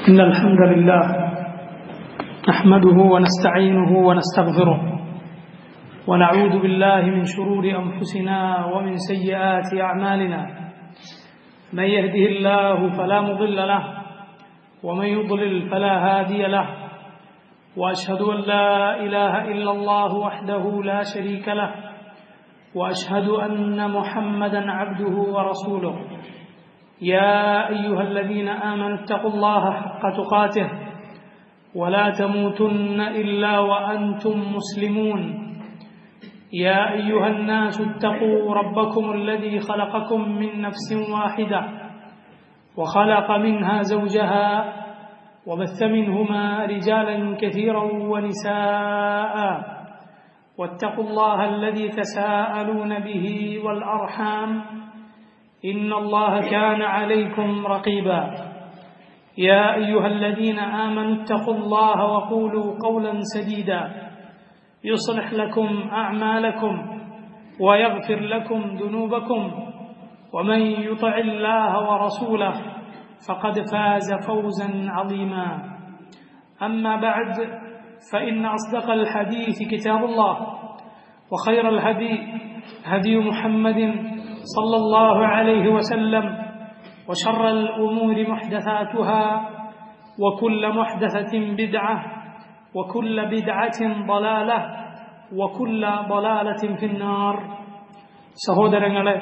إن الحمد لله نحمده ونستعينه ونستغفره ونعوذ بالله من شرور أنفسنا ومن سيئات أعمالنا من يهده الله فلا مضل له ومن يضلل فلا هادي له وأشهد أن لا إله إلا الله وحده لا شريك له وأشهد أن محمدا عبده ورسوله يا أيها الذين آمنوا اتقوا الله حق تقاته ولا تموتن إلا وأنتم مسلمون يا أيها الناس اتقوا ربكم الذي خلقكم من نفس واحدة وخلق منها زوجها وبث منهما رجالا كثيرا ونساء واتقوا الله الذي تساءلون به والأرحام إن الله كان عليكم رقيبا يا أيها الذين آمنوا اتقوا الله وقولوا قولا سديدا يصلح لكم أعمالكم ويغفر لكم ذنوبكم ومن يطع الله ورسوله فقد فاز فوزا عظيما أما بعد فإن أصدق الحديث كتاب الله وخير الهدي هدي محمد صلى الله عليه وسلم وشر الأمور محدثاتها وكل محدثة بدعة وكل بدعة ضلالة وكل ضلالة في النار സഹോദരങ്ങളെ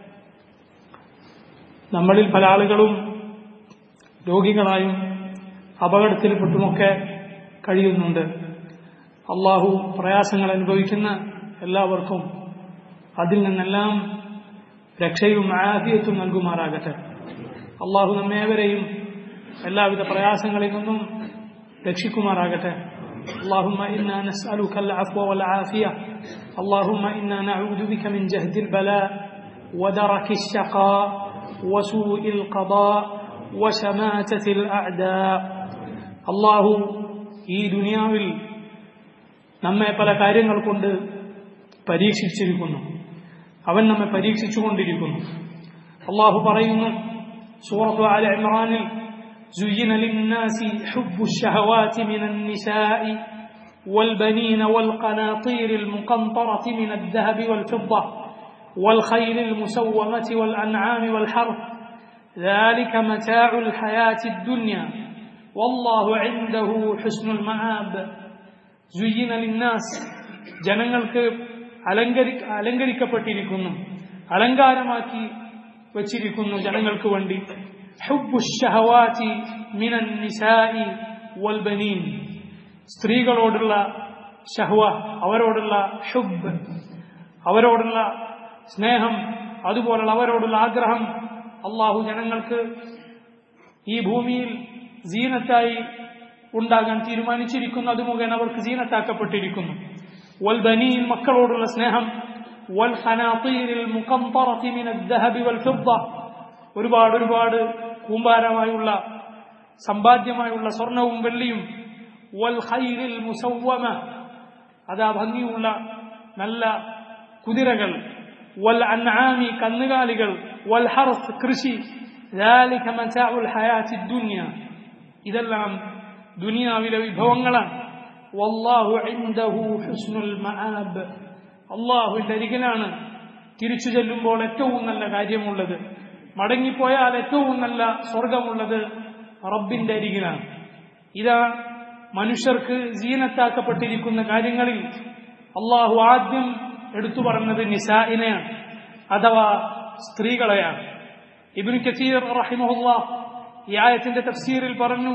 നമ്മളിൽ പല ആളുകളും രോഗികളായും അപകടത്തിൽപ്പെട്ടുമൊക്കെ കഴിയുന്നുണ്ട് അള്ളാഹു പ്രയാസങ്ങൾ അനുഭവിക്കുന്ന എല്ലാവർക്കും അതിൽ നിന്നെല്ലാം രക്ഷയും ആഫിയത്തും നൽകുമാറാകട്ടെ അള്ളാഹു നമ്മേവരെയും എല്ലാവിധ പ്രയാസങ്ങളിൽ നിന്നും രക്ഷിക്കുമാറാകട്ടെ اللهم إنا نسألك العفو والعافية اللهم إنا نعوذ بك من جهد البلاء ودرك الشقاء وسوء القضاء وشماتة الأعداء الله ഈ ദുനിയാവിൽ നമ്മെ പല കാര്യങ്ങൾ കൊണ്ട് പരീക്ഷിച്ചിരിക്കുന്നു അവൻ നമ്മെ പരീക്ഷിച്ചുകൊണ്ടിരിക്കുന്നു അള്ളാഹു പറയുന്നു സൂറത്തു ആല ഇമ്രാനിൽ زين للناس حب الشهوات من النساء والبنين والقناطير المقنطرة من الذهب والفضة والخيل المسومة والأنعام والحرث ذلك متاع الحياة الدنيا والله عنده حسن المآب زين للناس ജനങ്ങൾക്ക് അലങ്കരി അലങ്കരിക്കപ്പെട്ടിരിക്കുന്നു അലങ്കാരമാക്കി വച്ചിരിക്കുന്നു ജനങ്ങൾക്ക് വേണ്ടി സ്ത്രീകളോടുള്ള ഷഹ്വ അവരോടുള്ള ഹുബ് അവരോടുള്ള സ്നേഹം അതുപോലുള്ള അവരോടുള്ള ആഗ്രഹം അള്ളാഹു ജനങ്ങൾക്ക് ഈ ഭൂമിയിൽ ജീനത്തായി ഉണ്ടാകാൻ തീരുമാനിച്ചിരിക്കുന്നു അത് മുഖേന അവർക്ക് ജീനത്താക്കപ്പെട്ടിരിക്കുന്നു والبنين മക്കളോടുള്ള സ്നേഹം والخناطير المقنطرة من الذهب والفضة ഒരുപാട് ഒരുപാട് കൂമ്പാരമായുള്ള സമ്പാദ്യമായുള്ള സ്വർണവും വെള്ളിയും വൽ ഖൈലിൽ മുസവ്വമ അതാ ഭംഗിയുള്ള നല്ല കുതിരകൾ വൽ അൻആമി കന്നുകാലികൾ വൽ ഹർസ് കൃഷി ذلك متاع الحياة الدنيا ഇതെല്ലാം ദുനിയാവിലെ വിഭവങ്ങളാണ് വല്ലാഹു ഇൻദഹു ഹുസ്നുൽ മആബ് അള്ളാഹുവിന്റെ അരികിലാണ് തിരിച്ചു ചെല്ലുമ്പോൾ ഏറ്റവും നല്ല കാര്യമുള്ളത് മടങ്ങിപ്പോയാൽ ഏറ്റവും നല്ല സ്വർഗമുള്ളത് റബ്ബിന്റെ അരികിലാണ് ഇതാ മനുഷ്യർക്ക് ജീനത്താക്കപ്പെട്ടിരിക്കുന്ന കാര്യങ്ങളിൽ അള്ളാഹു ആദ്യം എടുത്തു പറഞ്ഞത് നിസാഇനെയാണ് അഥവാ സ്ത്രീകളെയാണ് ഇബിൻ കസീർ റഹിമുല്ല ഈ ആയത്തിന്റെ തഫ്സീറിൽ പറഞ്ഞു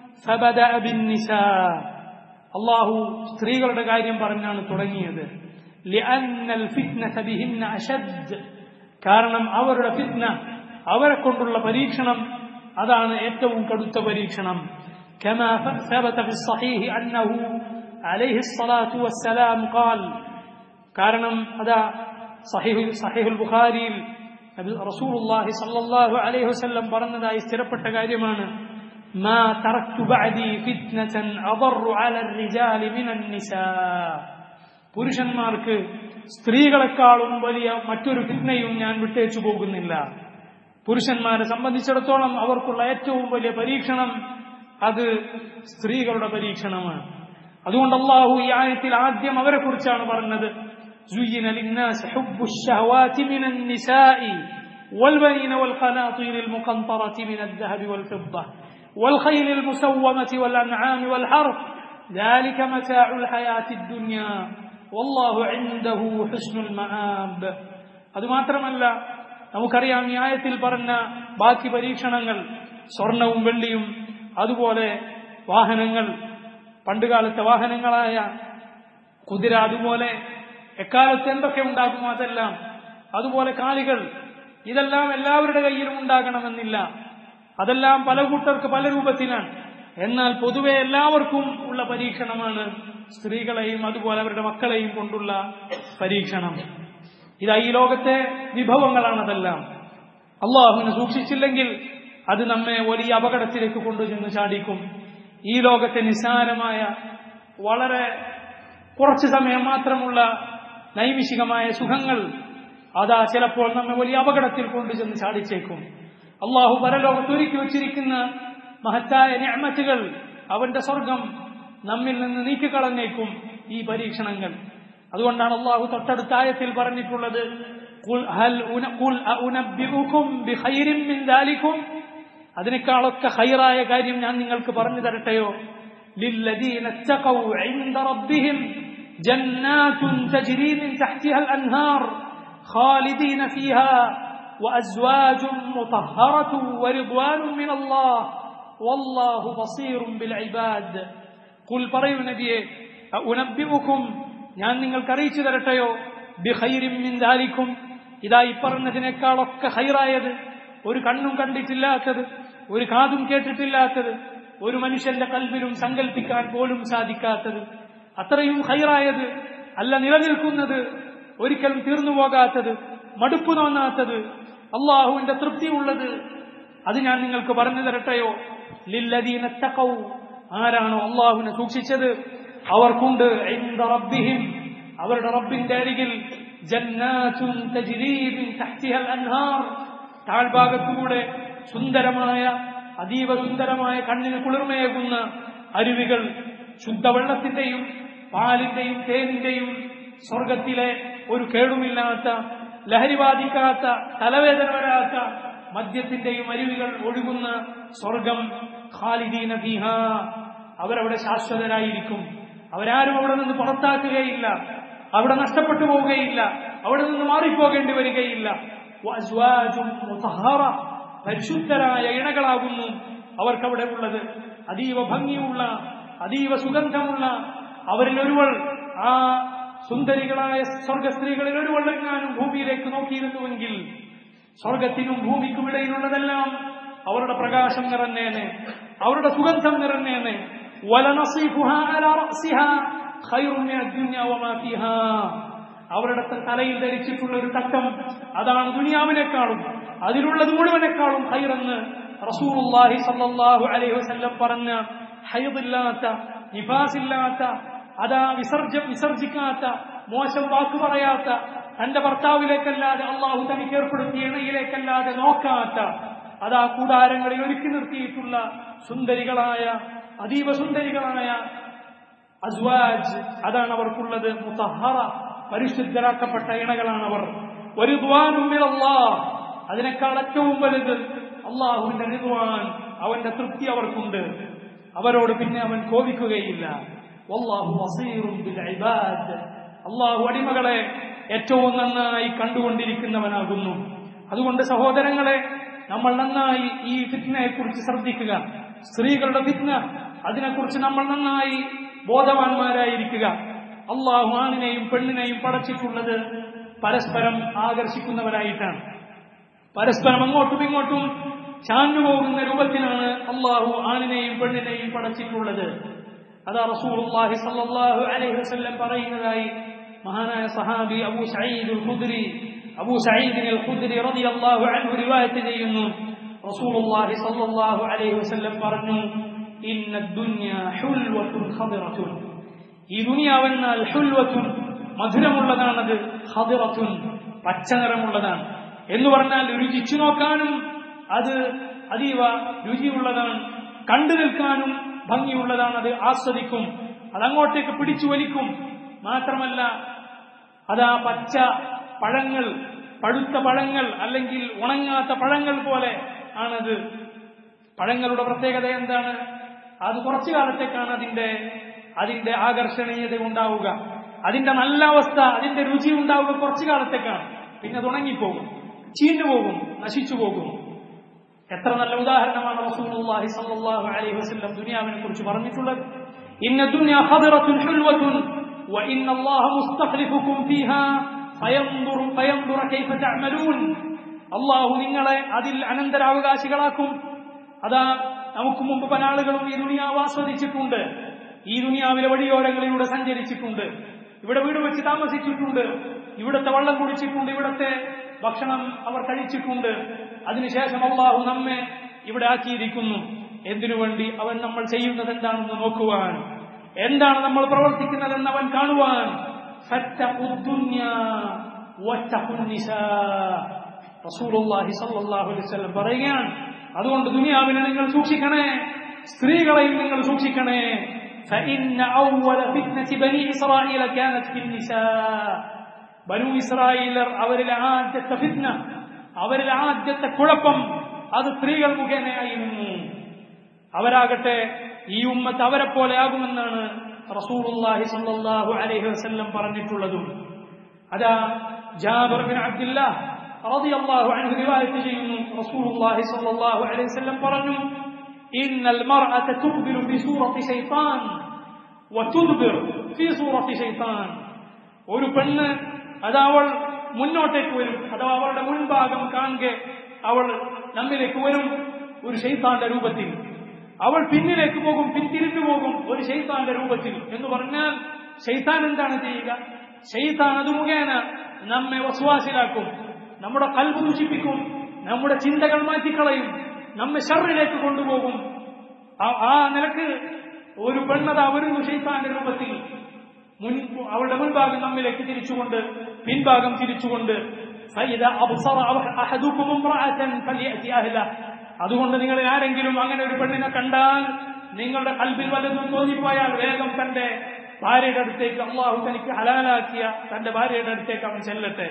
അള്ളാഹു സ്ത്രീകളുടെ കാര്യം പറഞ്ഞാണ് തുടങ്ങിയത് കാരണം അവരുടെ ഫിത്ന അവരെ കൊണ്ടുള്ള പരീക്ഷണം അതാണ് ഏറ്റവും കടുത്ത പരീക്ഷണം كما ثبت في الصحيح أنه عليه الصلاة والسلام قال കാരണം അതാ സഹിഹ് സഹിഹുൽ ബുഖാരിയിൽ റസൂലുള്ളാഹി സ്വല്ലല്ലാഹു അലൈഹി വസല്ലം പറഞ്ഞതായി സ്ഥിരപ്പെട്ട കാര്യമാണ് ما تركت بعدي فتنة أضر على الرجال من النساء പുരുഷന്മാർക്ക് സ്ത്രീകളെക്കാളും വലിയ മറ്റൊരു ഫിത്നയും ഞാൻ വിട്ടേച്ചു പോകുന്നില്ല പുരുഷന്മാരെ സംബന്ധിച്ചിടത്തോളം അവർക്കുള്ള ഏറ്റവും വലിയ പരീക്ഷണം അത് സ്ത്രീകളുടെ പരീക്ഷണമാണ് അതുകൊണ്ട് അള്ളാഹു ഈ ആയത്തിൽ ആദ്യം അവരെ കുറിച്ചാണ് പറഞ്ഞത് زين للناس حب الشهوات من النساء والبنين والقناطير المقنطرة من الذهب والفضة والخيل المسومة والأنعام والحرث ذلك متاع الحياة الدنيا والله عنده حسن المآب അത് മാത്രമല്ല നമുക്കറിയാം ഈ ആയത്തിൽ പറഞ്ഞ ബാക്കി പരീക്ഷണങ്ങൾ സ്വർണവും വെള്ളിയും അതുപോലെ വാഹനങ്ങൾ പണ്ടുകാലത്തെ വാഹനങ്ങളായ കുതിര അതുപോലെ എക്കാലത്ത് എന്തൊക്കെ ഉണ്ടാകുമോ അതെല്ലാം അതുപോലെ കാലികൾ ഇതെല്ലാം എല്ലാവരുടെ കയ്യിലും ഉണ്ടാകണമെന്നില്ല അതെല്ലാം പല കൂട്ടർക്ക് പല രൂപത്തിലാണ് എന്നാൽ പൊതുവെ എല്ലാവർക്കും ഉള്ള പരീക്ഷണമാണ് സ്ത്രീകളെയും അതുപോലെ അവരുടെ മക്കളെയും കൊണ്ടുള്ള പരീക്ഷണം ഇതാ ഈ ലോകത്തെ വിഭവങ്ങളാണതെല്ലാം അള്ളാഹുവിനെ സൂക്ഷിച്ചില്ലെങ്കിൽ അത് നമ്മെ വലിയ അപകടത്തിലേക്ക് കൊണ്ടുചെന്ന് ചാടിക്കും ഈ ലോകത്തെ നിസ്സാരമായ വളരെ കുറച്ചു സമയം മാത്രമുള്ള നൈമിഷികമായ സുഖങ്ങൾ അതാ ചിലപ്പോൾ നമ്മെ വലിയ അപകടത്തിൽ കൊണ്ടുചെന്ന് ചാടിച്ചേക്കും അള്ളാഹു പരലോകത്ത് ഒരുക്കി വച്ചിരിക്കുന്ന മഹത്തായ ഞാമത്തുകൾ അവന്റെ സ്വർഗം നമ്മിൽ നിന്ന് നീക്കിക്കളഞ്ഞേക്കും ഈ പരീക്ഷണങ്ങൾ അതുകൊണ്ടാണ് അള്ളാഹു തൊട്ടടുത്ത ആയത്തിൽ പറഞ്ഞിട്ടുള്ളത് "ഖുൽ ഹൽ ഉന- ഖുൽ അഉനബ്ബിഉകും ബിഖൈരിൻ മിൻ ദാലികും?" അതിനേക്കാളൊക്കെ ഹൈറായ കാര്യം ഞാൻ നിങ്ങൾക്ക് പറഞ്ഞു തരട്ടെയോ للذين اتقوا عند ربهم جنات تجري من تحتها الأنهار خالدين فيها وأزواج مطهرة ورضوان من الله والله بصير بالعباد قل പറയൂ നബിയെ أنبئكم ഞാൻ നിങ്ങൾക്ക് അറിയിച്ചു തരട്ടെയോ ബിഖൈരിൻ മിൻ ദാലിക്കും ഇതാ ഈ പറഞ്ഞതിനേക്കാളൊക്കെ ഹൈറായത് ഒരു കണ്ണും കണ്ടിട്ടില്ലാത്തത് ഒരു കാതും കേട്ടിട്ടില്ലാത്തത് ഒരു മനുഷ്യന്റെ കൽവിലും സങ്കല്പിക്കാൻ പോലും സാധിക്കാത്തത് അത്രയും ഹൈറായത് അല്ല നിലനിൽക്കുന്നത് ഒരിക്കലും തീർന്നു പോകാത്തത് മടുപ്പ് തോന്നാത്തത് അള്ളാഹുവിന്റെ തൃപ്തിയുള്ളത് അത് ഞാൻ നിങ്ങൾക്ക് പറഞ്ഞു തരട്ടെയോ ലില്ലദീന തഖൗ ആരാണോ അള്ളാഹുവിനെ സൂക്ഷിച്ചത് അവർക്കുണ്ട് ഇൻദ റബ്ബിഹിം അവരുടെ റബ്ബിന്റെ അരികിൽ ജന്നാത്തുൻ തജ്രീ മിൻ തഹ്തിഹൽ അൻഹാർ താഴ്ഭാഗത്തുകൂടെ സുന്ദരമായ അതീവ സുന്ദരമായ കണ്ണിന് കുളിർമയേകുന്ന അരുവികൾ ശുദ്ധവെള്ളത്തിന്റെയും പാലിന്റെയും തേനിന്റെയും സ്വർഗത്തിലെ ഒരു കേടുമില്ലാത്ത ലഹരി ബാധിക്കാത്ത തലവേദന വരാത്ത മദ്യത്തിന്റെയും അരുവികൾ ഒഴുകുന്ന സ്വർഗം ഖാലിദീന ഫീഹ അവരവിടെ ശാശ്വതരായിരിക്കും അവരാരും അവിടെ നിന്ന് പുറത്താക്കുകയില്ല അവിടെ നഷ്ടപ്പെട്ടു പോവുകയില്ല അവിടെ നിന്ന് മാറിപ്പോകേണ്ടി വരികയില്ല വഅസ്വാജും മുതഹറ പരിശുദ്ധരായ ഇണകളാകുന്നു അവർക്കവിടെ ഉള്ളത് അതീവ ഭംഗിയുള്ള അതീവ സുഗന്ധമുള്ള അവരിൽ ഒരുവൾ ആ സുന്ദരികളായ സ്വർഗ സ്ത്രീകളിൽ ഒരുവൾ എങ്ങാനും ഭൂമിയിലേക്ക് നോക്കിയിരുന്നുവെങ്കിൽ സ്വർഗത്തിനും ഭൂമിക്കും ഇടയിലുള്ളതെല്ലാം അവരുടെ പ്രകാശം നിറഞ്ഞേനെ അവരുടെ സുഗന്ധം നിറഞ്ഞേനെ വലനസീഫുഹാ അലാ റഅസിഹാ ഖൈറുൻ മിന ദുനിയ വമാ ഫീഹാ അവരുടെ തലയിൽ ധരിച്ചിട്ടുള്ള ഒരു തട്ടം അതാണ് ദുനിയാവിനേക്കാളും അതിലുള്ളത് മുഴുവനേക്കാളും ഹൈറെന്ന് റസൂലുള്ളാഹി സല്ലല്ലാഹു അലൈഹി വസല്ലം പറഞ്ഞ ഹൈദില്ലാത്ത നിഫാസില്ലാത്ത അതാ വിസർജ വിസർജിക്കാത്ത മോശം വാക്ക് പറയാത്ത തന്റെ ഭർത്താവിലേക്കല്ലാതെ അള്ളാഹു തനിക്ക് ഏർപ്പെടുത്തിയ ഇണയിലേക്കല്ലാതെ നോക്കാത്ത അതാ കൂടാരങ്ങളിൽ ഒരുക്കി നിർത്തിയിട്ടുള്ള സുന്ദരികളായ അതീവ സുന്ദരികളായ അസ്വാജ് അതാണ് അവർക്കുള്ളത് മുത്തഹറ പരിശുദ്ധരാക്കപ്പെട്ട ഇണകളാണ് അവർ ഒരു അതിനേക്കാൾ ഏറ്റവും വലുത് അള്ളാഹുവിന്റെ റിദ്വാൻ അവന്റെ തൃപ്തി അവർക്കുണ്ട് അവരോട് പിന്നെ അവൻ കോപിക്കുകയില്ല വല്ലാഹു ബസീറും ബിൽ ഇബാദ് അള്ളാഹു അടിമകളെ ഏറ്റവും നന്നായി കണ്ടുകൊണ്ടിരിക്കുന്നവനാകുന്നു അതുകൊണ്ട് സഹോദരങ്ങളെ നമ്മൾ നന്നായി ഈ ഫിത്നയെ കുറിച്ച് ശ്രദ്ധിക്കുക സ്ത്രീകളുടെ ഫിത്ന അതിനെക്കുറിച്ച് നമ്മൾ നന്നായി ബോധവാന്മാരായിരിക്കുക അള്ളാഹു ആണിനെയും പെണ്ണിനെയും പടച്ചിട്ടുള്ളത് പരസ്പരം ആകർഷിക്കുന്നവരായിട്ടാണ് പരസ്പരം അങ്ങോട്ടും ഇങ്ങോട്ടും ചാഞ്ഞുപോകുന്ന രൂപത്തിലാണ് അള്ളാഹു ആണിനെയും പെണ്ണിനെയും പടച്ചിട്ടുള്ളത് അതാ റസൂലുള്ളാഹി സല്ലല്ലാഹു അലൈഹി വസല്ലം പറയുന്നതായി മഹാനായ സഹാബി അബൂ സഈദ് അൽ ഖുദ്രി അബൂ സഈദ് അൽ ഖുദ്രി റളിയല്ലാഹു അൻഹു റിവായത്ത് ചെയ്യുന്നു റസൂലുള്ളാഹി സല്ലല്ലാഹു അലൈഹി വസല്ലം പറഞ്ഞു ഇന്ന ദുനിയ ഹുൽവത്തുൻ ഖദിറത്തുൻ ഈ ദുനിയാവെന്നാൽ ഹുൽവത്തുൻ മധുരമുള്ളതാണത് ഖദിറത്തുൻ പച്ച നിറമുള്ളതാണ് എന്ന് പറഞ്ഞാൽ രുചിച്ചു നോക്കാനും അത് അതീവ രുചിയുള്ളതാണ് കണ്ടു നിൽക്കാനും ഭംഗിയുള്ളതാണ് അത് ആസ്വദിക്കും അതങ്ങോട്ടേക്ക് പിടിച്ചു വലിക്കും മാത്രമല്ല അതാ പച്ച പഴങ്ങൾ പഴുത്ത പഴങ്ങൾ അല്ലെങ്കിൽ ഉണങ്ങാത്ത പഴങ്ങൾ പോലെ ആണത് പഴങ്ങളുടെ പ്രത്യേകത എന്താണ് അത് കുറച്ചു കാലത്തേക്കാണ് അതിന്റെ അതിന്റെ ആകർഷണീയത ഉണ്ടാവുക അതിന്റെ നല്ല അവസ്ഥ അതിന്റെ രുചി ഉണ്ടാവുക കുറച്ചു കാലത്തേക്കാണ് പിന്നെ അത് ഉണങ്ങിപ്പോകും ചീഞ്ഞു പോകും നശിച്ചു പോകും എത്ര നല്ല ഉദാഹരണമാണ് റസൂലുള്ളാഹി സ്വല്ലല്ലാഹു അലൈഹി വസല്ലം ദുനിയാവിനെ കുറിച്ച് പറഞ്ഞിട്ടുള്ളത് ഇന്ന ദുനിയ ഖദറത്തുൻ ഹുൽവത്തുൻ وإن الله مستخلفكم فيها فينظر فينظر كيف تعملون അള്ളാഹു നിങ്ങളെ അതിൽ അനന്തരാവകാശികളാക്കും അതാ നമുക്ക് മുമ്പ് പല ആളുകളും ഈ ദുനിയാവ് ആസ്വദിച്ചിട്ടുണ്ട് ഈ ദുനിയാവിലെ വഴിയോരങ്ങളിലൂടെ സഞ്ചരിച്ചിട്ടുണ്ട് ഇവിടെ വീട് വെച്ച് താമസിച്ചിട്ടുണ്ട് ഇവിടുത്തെ വെള്ളം കുടിച്ചിട്ടുണ്ട് ഇവിടുത്തെ ഭക്ഷണം അവർ കഴിച്ചിട്ടുണ്ട് അതിനുശേഷം അള്ളാഹു നമ്മെ ഇവിടെ ആക്കിയിരിക്കുന്നു എന്തിനു വേണ്ടി അവൻ നമ്മൾ ചെയ്യുന്നത് എന്താണെന്ന് നോക്കുവാൻ എന്താണ് നമ്മൾ പ്രവർത്തിക്കുന്നതെന്ന് അവൻ കാണുവാൻ റസൂലുള്ളാഹി സ്വല്ലല്ലാഹു അലൈഹി വസല്ലം പറയുകയാണ് അതുകൊണ്ട് ദുനിയാവിനെ നിങ്ങൾ സൂക്ഷിക്കണേ സ്ത്രീകളെയും നിങ്ങൾ സൂക്ഷിക്കണേ فإن أول فتنة بني إسرائيل كانت في النساء ബനു ഇസ്രായേലർ അവരിലെ ആദ്യത്തെ ഫിത്ന അവരിലെ ആദ്യത്തെ കുഴപ്പം അത് സ്ത്രീകൾ മുഖേനയായിരുന്നു അവരാകട്ടെ ഈ ഉമ്മത്ത് അവരെ പോലെ ആകുമെന്നാണ് റസൂലുള്ളാഹി സ്വല്ലല്ലാഹു അലൈഹി വസല്ലം പറഞ്ഞിട്ടുള്ളതും അതാ ജാബിർ ബിൻ അബ്ദുല്ലാഹ് റളിയല്ലാഹു അൻഹു റിവായത്ത് ചെയ്യുന്നു റസൂലുള്ളാഹി സ്വല്ലല്ലാഹു അലൈഹി വസല്ലം പറഞ്ഞു ഇന്നൽ മർഅത തുഖ്ബിലു ഫി സൂറത്തി ശൈത്താൻ വതുദ്ബിർ ഫി സൂറത്തി ശൈത്താൻ ഒരു പെണ്ണ് അത് അവൾ മുന്നോട്ടേക്ക് വരും അഥവാ അവളുടെ മുൻഭാഗം കാണുക അവൾ നമ്മിലേക്ക് വരും ഒരു ശൈത്താന്റെ രൂപത്തിൽ അവൾ പിന്നിലേക്ക് പോകും പിന്തിരിഞ്ഞു പോകും ഒരു ശൈത്താന്റെ രൂപത്തിൽ എന്ന് പറഞ്ഞാൽ ശൈത്താൻ എന്താണ് ചെയ്യുക ശൈത്താൻ അത് മുഖേന നമ്മെ വസുവാസിലാക്കും നമ്മുടെ കൽബ് ദൂഷിപ്പിക്കും നമ്മുടെ ചിന്തകൾ മാറ്റിക്കളയും നമ്മെ ഷറിലേക്ക് കൊണ്ടുപോകും ആ നിലക്ക് ഒരു പെണ്ണത വരുന്നു ഷെയ്ത്താന്റെ രൂപത്തിൽ മുൻ അവളുടെ മുൻഭാഗം നമ്മിലേക്ക് തിരിച്ചുകൊണ്ട് പിൻഭാഗം തിരിച്ചുകൊണ്ട് അതുകൊണ്ട് നിങ്ങൾ ആരെങ്കിലും അങ്ങനെ ഒരു പെണ്ണിനെ കണ്ടാൽ നിങ്ങളുടെ കൽബിൽ വല്ലതും തോന്നിപ്പോയാൽ വേഗം തന്റെ ഭാര്യയുടെ അടുത്തേക്ക് അള്ളാഹു തനിക്ക് ഹലാലാക്കിയ തന്റെ ഭാര്യയുടെ അടുത്തേക്ക് അവൻ ചെല്ലട്ടെ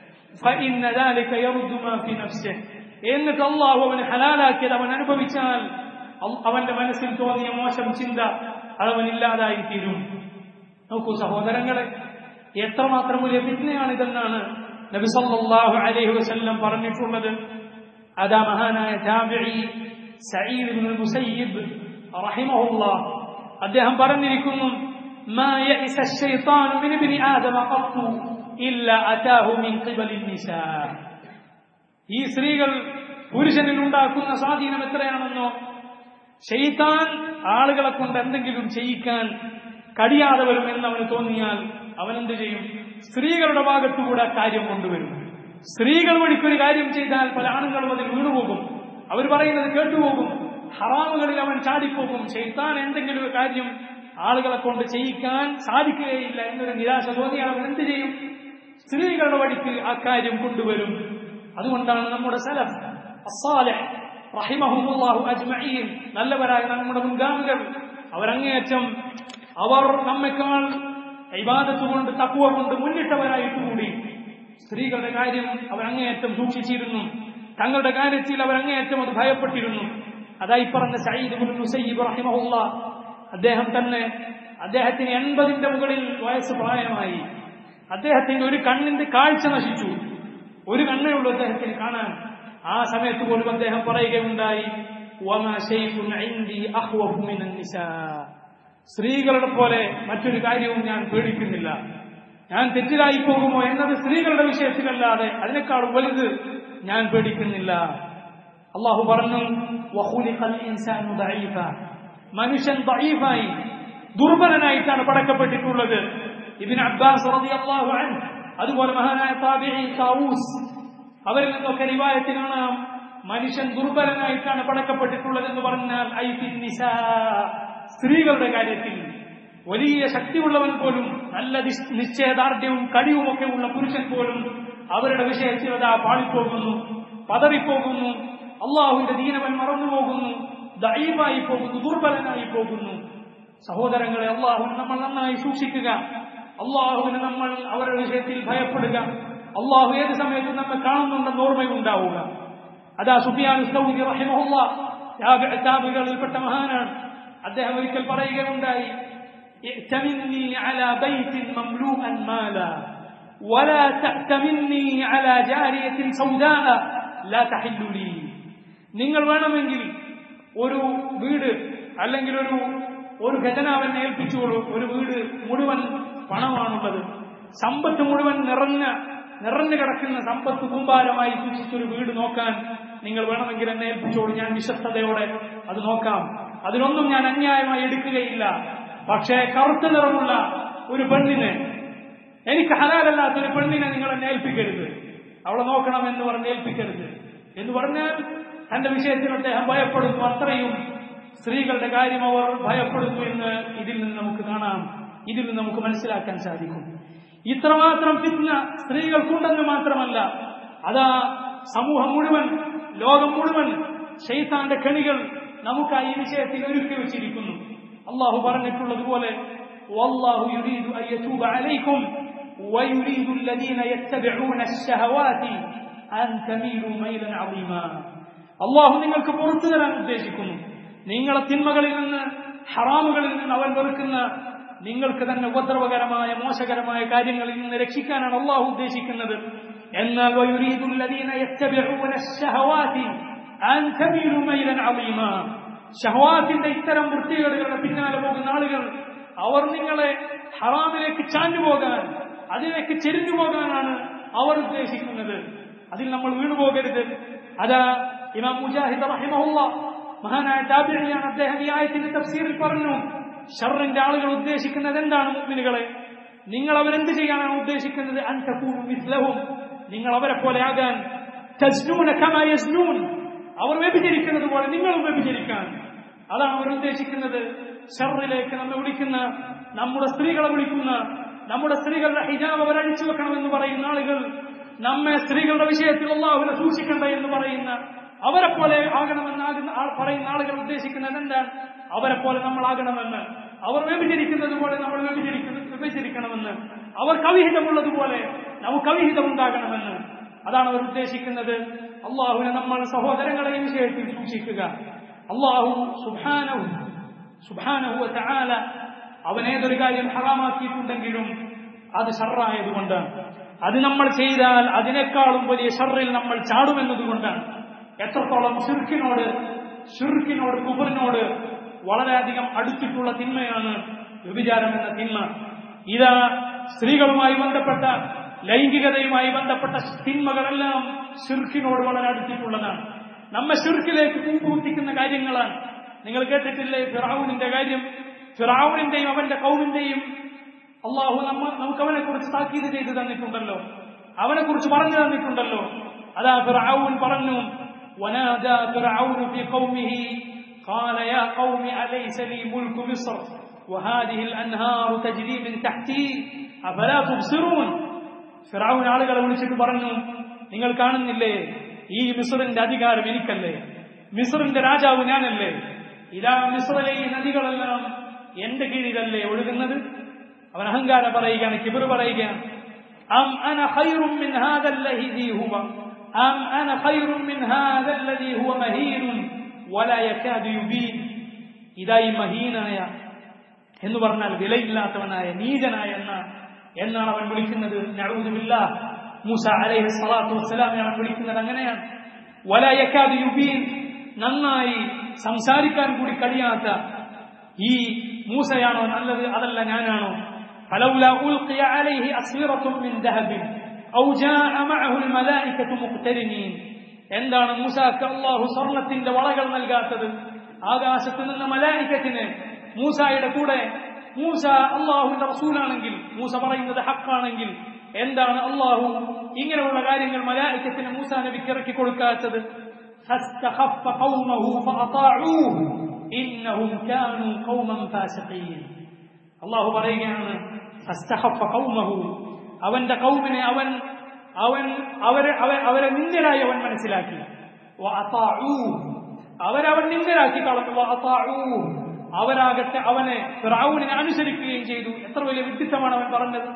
എന്നിട്ട് അള്ളാഹു അവന് ഹലാലാക്കിയത് അവൻ അനുഭവിച്ചാൽ അവന്റെ മനസ്സിൽ തോന്നിയ മോശം ചിന്ത അതവൻ ഇല്ലാതായി തീരും നോക്കൂ സഹോദരങ്ങളെ എത്രമാത്രം വലിയ ഫിത്നയാണിതെന്നാണ് നബി സല്ലല്ലാഹു അലൈഹി വസല്ലം പറഞ്ഞിട്ടുള്ളത് അതാ മഹാനായ താബിഈ സഈദ് ഇബ്നുൽ മുസയ്യിബ് റഹിമഹുല്ലാഹ് അദ്ദേഹം പറഞ്ഞിരിക്കുന്നു ما يئس الشيطان من ابن آدم قط إلا أتاه من قبل النساء ഈ സ്ത്രീകൾ പുരുഷനിൽ ഉണ്ടാക്കുന്ന സ്വാധീനം എത്രയാണെന്നോ ഷെയ്ത്താൻ ആളുകളെ കൊണ്ട് എന്തെങ്കിലും ചെയ്യിക്കാൻ കഴിയാതെ വരും എന്ന് അവന് തോന്നിയാൽ അവൻ എന്ത് ചെയ്യും സ്ത്രീകളുടെ ഭാഗത്തുകൂടെ കാര്യം കൊണ്ടുവരും സ്ത്രീകൾ വഴിക്കൊരു കാര്യം ചെയ്താൽ പല ആണുങ്ങളും അതിൽ വീണുപോകും അവർ പറയുന്നത് കേട്ടുപോകും ഹറാമുകളിൽ അവൻ ചാടിപ്പോകും ഷെയ്ത്താൻ എന്തെങ്കിലും ഒരു കാര്യം ആളുകളെ കൊണ്ട് ചെയ്യിക്കാൻ സാധിക്കുകയില്ല എന്നൊരു നിരാശ തോന്നിയാൽ അവൻ എന്ത് ചെയ്യും സ്ത്രീകളുടെ വഴിക്ക് ആ കാര്യം കൊണ്ടുവരും അതുകൊണ്ടാണ് നമ്മുടെ സലഫ് അസ്സാലഹ് റഹിമഹുല്ലാഹു അജ്മഈൻ നല്ലവരായ നമ്മുടെ മുൻഗാമികൾ അവരങ്ങേയറ്റം അവർ നമ്മെക്കാൾ ഇബാദത്ത് കൊണ്ട് തക്കുവ കൊണ്ട് മുന്നിട്ടവരായിട്ട് കൂടി സ്ത്രീകളുടെ കാര്യം അവരങ്ങേയറ്റം സൂക്ഷിച്ചിരുന്നു തങ്ങളുടെ കാര്യത്തിൽ അവരങ്ങേയറ്റം അത് ഭയപ്പെട്ടിരുന്നു അതായി പറഞ്ഞ സയ്യിദ് മുസയ്യിബ് റഹിമഹുല്ല അദ്ദേഹം തന്നെ അദ്ദേഹത്തിന് എൺപതിന്റെ മുകളിൽ വയസ്സ് പ്രായമായി അദ്ദേഹത്തിന്റെ ഒരു കണ്ണിന്റെ കാഴ്ച നശിച്ചു ഒരു കണ്ണേ ഉള്ളൂ അദ്ദേഹത്തിന് കാണാൻ ആ സമയത്ത് പോലും അദ്ദേഹം പറയുകയുണ്ടായി സ്ത്രീകളുടെ പോലെ മറ്റൊരു കാര്യവും ഞാൻ പേടിക്കുന്നില്ല ഞാൻ തെറ്റിലായി പോകുമോ എന്നത് സ്ത്രീകളുടെ വിഷയത്തിലല്ലാതെ അതിനേക്കാൾ വലുത് ഞാൻ പേടിക്കുന്നില്ല അള്ളാഹു പറഞ്ഞു മനുഷ്യൻ ദഈഫായി ദുർബലനായിട്ടാണ് പടക്കപ്പെട്ടിട്ടുള്ളത് ഇബിൻ അബ്ബാസ് റളിയല്ലാഹു അൻഹു അതുപോലെ മഹാനായ താബിഈ താവൂസ് അവരിൽ നിന്നൊക്കെ റിവായത്ത് കാണാം മനുഷ്യൻ ദുർബലനായിട്ടാണ് പടക്കപ്പെട്ടിട്ടുള്ളത് എന്ന് പറഞ്ഞാൽ ഐ നിസാ സ്ത്രീകളുടെ കാര്യത്തിൽ വലിയ ശക്തിയുള്ളവൻ പോലും നല്ല നിശ്ചയദാർഢ്യവും കഴിവുമൊക്കെ ഉള്ള പുരുഷൻ പോലും അവരുടെ വിഷയത്തിൽ അതാ പാളിപ്പോകുന്നു പതറിപ്പോകുന്നു അള്ളാഹുവിന്റെ ദീനവൻ മറന്നുപോകുന്നു ദൈവായി പോകുന്നു ദുർബലനായി പോകുന്നു സഹോദരങ്ങളെ അള്ളാഹുവിനെ നമ്മൾ നന്നായി സൂക്ഷിക്കുക അള്ളാഹുവിന് നമ്മൾ അവരുടെ വിഷയത്തിൽ ഭയപ്പെടുക അള്ളാഹു ഏത് സമയത്തും നമ്മെ കാണുന്നുണ്ടെന്ന് ഓർമ്മയുണ്ടാവുക അതാ സുഫിയാൻ സൗദി റഹിമഹുള്ള താബികളിൽപ്പെട്ട മഹാനാണ് അദ്ദേഹം ഒരിക്കൽ പറയുകയുണ്ടായി ائتمني على بيت مملوءا مالا ولا تأتمني على جارية سوداء لا تحل لي നിങ്ങൾ വേണമെങ്കിൽ ഒരു വീട് അല്ലെങ്കിൽ ഒരു ഒരു ഖജനാവനെ ഏൽപ്പിച്ചുകൊള്ളൂ ഒരു വീട് മുഴുവൻ പണമാണുള്ളത് സമ്പത്ത് മുഴുവൻ നിറഞ്ഞ നിറഞ്ഞു കിടക്കുന്ന സമ്പത്ത് കൂമ്പാരമായി സൂക്ഷിച്ചൊരു വീട് നോക്കാൻ നിങ്ങൾ വേണമെങ്കിൽ എന്നെ ഏൽപ്പിച്ചോളൂ ഞാൻ വിശ്വസ്തയോടെ അത് നോക്കാം അതിനൊന്നും ഞാൻ അന്യായമായി എടുക്കുകയില്ല പക്ഷേ കറുത്ത നിറമുള്ള ഒരു പെണ്ണിനെ എനിക്ക് ഹലാലല്ലാത്ത ഒരു പെണ്ണിനെ നിങ്ങൾ എന്നെ ഏൽപ്പിക്കരുത് അവളെ നോക്കണം എന്ന് പറഞ്ഞ് ഏൽപ്പിക്കരുത് എന്ന് പറഞ്ഞാൽ തന്റെ വിഷയത്തിൽ അദ്ദേഹം ഭയപ്പെടുന്നു അത്രയും സ്ത്രീകളുടെ കാര്യം അവർ ഭയപ്പെടുന്നു എന്ന് ഇതിൽ നിന്ന് നമുക്ക് കാണാം ഇതിൽ നിന്ന് നമുക്ക് മനസ്സിലാക്കാൻ സാധിക്കും ഇത്രമാത്രം ഫിത്ന സ്ത്രീകൾക്കുണ്ടെന്ന് മാത്രമല്ല അതാ സമൂഹം മുഴുവൻ ലോകം മുഴുവൻ ഷെയ്ത്താന്റെ കണികൾ നമുക്കായി ഈ വിഷയത്തിൽ ഒരുക്കി വെച്ചിരിക്കുന്നു അള്ളാഹു പറഞ്ഞിട്ടുള്ളതുപോലെ والله يريد أن يتوب عليكم ويريد الذين يتبعون الشهوات أن تميلوا ميلا عظيما അള്ളാഹു നിങ്ങൾക്ക് പുറത്തു തരാൻ ഉദ്ദേശിക്കുന്നു നിങ്ങളെ തിന്മകളിൽ നിന്ന് ഹറാമുകളിൽ നിന്ന് അവൻ വെറുക്കുന്ന നിങ്ങൾക്ക് തന്നെ ഉപദ്രവകരമായ മോശകരമായ കാര്യങ്ങളിൽ നിന്ന് രക്ഷിക്കാനാണ് അള്ളാഹു ഉദ്ദേശിക്കുന്നത് എന്നാൽ ഷഹവാത്തിന്റെ ഇത്തരം വൃത്തികേടുകളുടെ പിന്നാലെ പോകുന്ന ആളുകൾ അവർ നിങ്ങളെ ഹറാമിലേക്ക് ചാഞ്ഞു പോകാൻ അതിലേക്ക് ചെരിഞ്ഞു പോകാനാണ് അവർ ഉദ്ദേശിക്കുന്നത് അതിൽ നമ്മൾ വീണുപോകരുത് അതാ ഇമാം മുജാഹിദ് റഹിമഹുള്ള മഹാനായ താബിഴിയാണ് അദ്ദേഹം ഈ ആയത്തിന്റെ തഫ്സീറിൽ പറഞ്ഞു ഷറിന്റെ ആളുകൾ ഉദ്ദേശിക്കുന്നത് എന്താണ് മുഗ്മിനുകളെ നിങ്ങൾ അവരെന്ത് ചെയ്യാനാണ് ഉദ്ദേശിക്കുന്നത് അൻതകൂനു മിസ്ലഹും നിങ്ങൾ അവരെ പോലെ ആകാൻ തസ്നൂന കമാ യസ്നൂൻ അവർ വ്യഭിചരിക്കുന്നത് പോലെ നിങ്ങളും വ്യഭിചരിക്കാൻ അതാണ് അവർ ഉദ്ദേശിക്കുന്നത് ഷറിലേക്ക് നമ്മെ വിളിക്കുന്ന നമ്മുടെ സ്ത്രീകളെ വിളിക്കുന്ന നമ്മുടെ സ്ത്രീകളുടെ ഹിജാബ് അവരഴിച്ചു വെക്കണമെന്ന് പറയുന്ന ആളുകൾ നമ്മെ സ്ത്രീകളുടെ വിഷയത്തിൽ അള്ളാഹുവിനെ സൂക്ഷിക്കണ്ട എന്ന് പറയുന്ന അവരെ പോലെ ആകണമെന്ന് പറയുന്ന ആളുകൾ ഉദ്ദേശിക്കുന്നത് എന്താണ് അവരെ പോലെ നമ്മളാകണമെന്ന് അവർ വ്യഭിചരിക്കുന്നത് പോലെ നമ്മൾ വ്യഭിചരിക്കുന്ന വിഭജിക്കണമെന്ന് അവർ കവിഹിതമുള്ളതുപോലെ നമുക്ക് അവിഹിതം ഉണ്ടാകണമെന്ന് അതാണ് അവർ ഉദ്ദേശിക്കുന്നത് അള്ളാഹുവിനെ നമ്മൾ സഹോദരങ്ങളെ ഈ വിഷയത്തിൽ സൂക്ഷിക്കുക അള്ളാഹു സുഭാനവും സുഭാനഹു ചാല അവൻ ഏതൊരു കാര്യം ഹറാമാക്കിയിട്ടുണ്ടെങ്കിലും അത് ഷറായതുകൊണ്ടാണ് അത് നമ്മൾ ചെയ്താൽ അതിനേക്കാളും വലിയ ഷറിൽ നമ്മൾ ചാടുമെന്നതുകൊണ്ടാണ് എത്രത്തോളം ഷിർക്കിനോട് ഷിർക്കിനോട് കുബറിനോട് വളരെയധികം അടുത്തിട്ടുള്ള തിന്മയാണ് വ്യഭിചാരം എന്ന തിന്മ ഇതാ സ്ത്രീകളുമായി ബന്ധപ്പെട്ട ലൈംഗികതയുമായി ബന്ധപ്പെട്ട തിന്മകളെല്ലാം ഷിർക്കിനോട് വളരെ അടുത്തിട്ടുള്ളതാണ് നമ്മെ ഷിർക്കിലേക്ക് കൂപ്പുകുത്തിക്കുന്ന കാര്യങ്ങളാണ് നിങ്ങൾ കേട്ടിട്ടില്ലേ ഫിറാവുനിന്റെ കാര്യം ഫിറാവുനിന്റെയും അവന്റെ കൗമിന്റെയും അള്ളാഹു നമ്മ നമുക്ക് അവനെ കുറിച്ച് താക്കീത് ചെയ്ത് തന്നിട്ടുണ്ടല്ലോ അവനെ കുറിച്ച് പറഞ്ഞു തന്നിട്ടുണ്ടല്ലോ അതാ ഫിറാവുൻ പറഞ്ഞു ونادى فرعون في قومه قال يا قوم أليس لي ملك مصر وهذه الأنهار تجري من تحتي أفلا تبصرون ഫിറാവുൻ ആളുകളെ വിളിച്ചിട്ട് പറഞ്ഞു നിങ്ങൾ കാണുന്നില്ലേ ഈ മിസറിന്റെ അധികാരം എനിക്കല്ലേ മിസറിന്റെ രാജാവ് ഞാനല്ലേ ഇതാ മിസറിലെ ഈ നദികളെല്ലാം എന്റെ കീഴിലല്ലേ ഒഴുകുന്നത് അവൻ അഹങ്കാരം പറയുകയാണ് കിബിർ പറയുകയാണ് أم أنا خير من هذا الذي هو أم أنا خير من هذا الذي هو مهين ولا يكاد يبين إذا മഹീനായ എന്ന് പറഞ്ഞാൽ വിലയില്ലാത്തവനായ നീചനായ എന്ന എന്നാണ് അവൻ വിളിക്കുന്നത് നഅൂദുബില്ല മൂസ അലൈഹി സ്വലാത്തു വസ്സലാമിനെ അവൻ വിളിക്കുന്നത് അങ്ങനെയാണ് വല യക്കാദ് യുബീൻ നന്നായി സംസാരിക്കാൻ കൂടി കഴിയാത്ത ഈ മൂസയാണോ നല്ലത് അതല്ല ഞാനാണോ فلولا ألقي عليه أسورة من ذهب أو جاء معه الملائكة مقترنين എന്താണ് മൂസാക്ക് അള്ളാഹു സ്വർണത്തിന്റെ വളകൾ നൽകാത്തത് ആകാശത്ത് നിന്ന് മലായിക്കത്തിന് മൂസായുടെ കൂടെ മൂസ അള്ളാഹുവിന്റെ റസൂലാണെങ്കിൽ മൂസ പറയുന്നത് ഹക്കാണെങ്കിൽ എന്താണ് അള്ളാഹു ഇങ്ങനെയുള്ള കാര്യങ്ങൾ മലായിക്കത്തിന് മൂസ നബിക്ക് ഇറക്കി കൊടുക്കാത്തത് فاستخف قومه فأطاعوه إنهم كانوا قوما فاسقين അള്ളാഹു പറയുകയാണ് فاستخف قومه അവന്റെ കൗമിനെ അവൻ അവൻ അവരെ അവരെ നിന്ദരായി അവൻ മനസ്സിലാക്കി وأطاعوه അവരവൻ നിന്ദരാക്കി കളഞ്ഞു വഅതാഉ. അവരാകട്ടെ അവനെ ഫിറഔനിനെ അനുസരിക്കുകയും ചെയ്തു എത്ര വലിയ വിഡിത്തമാണ് അവൻ പറഞ്ഞത്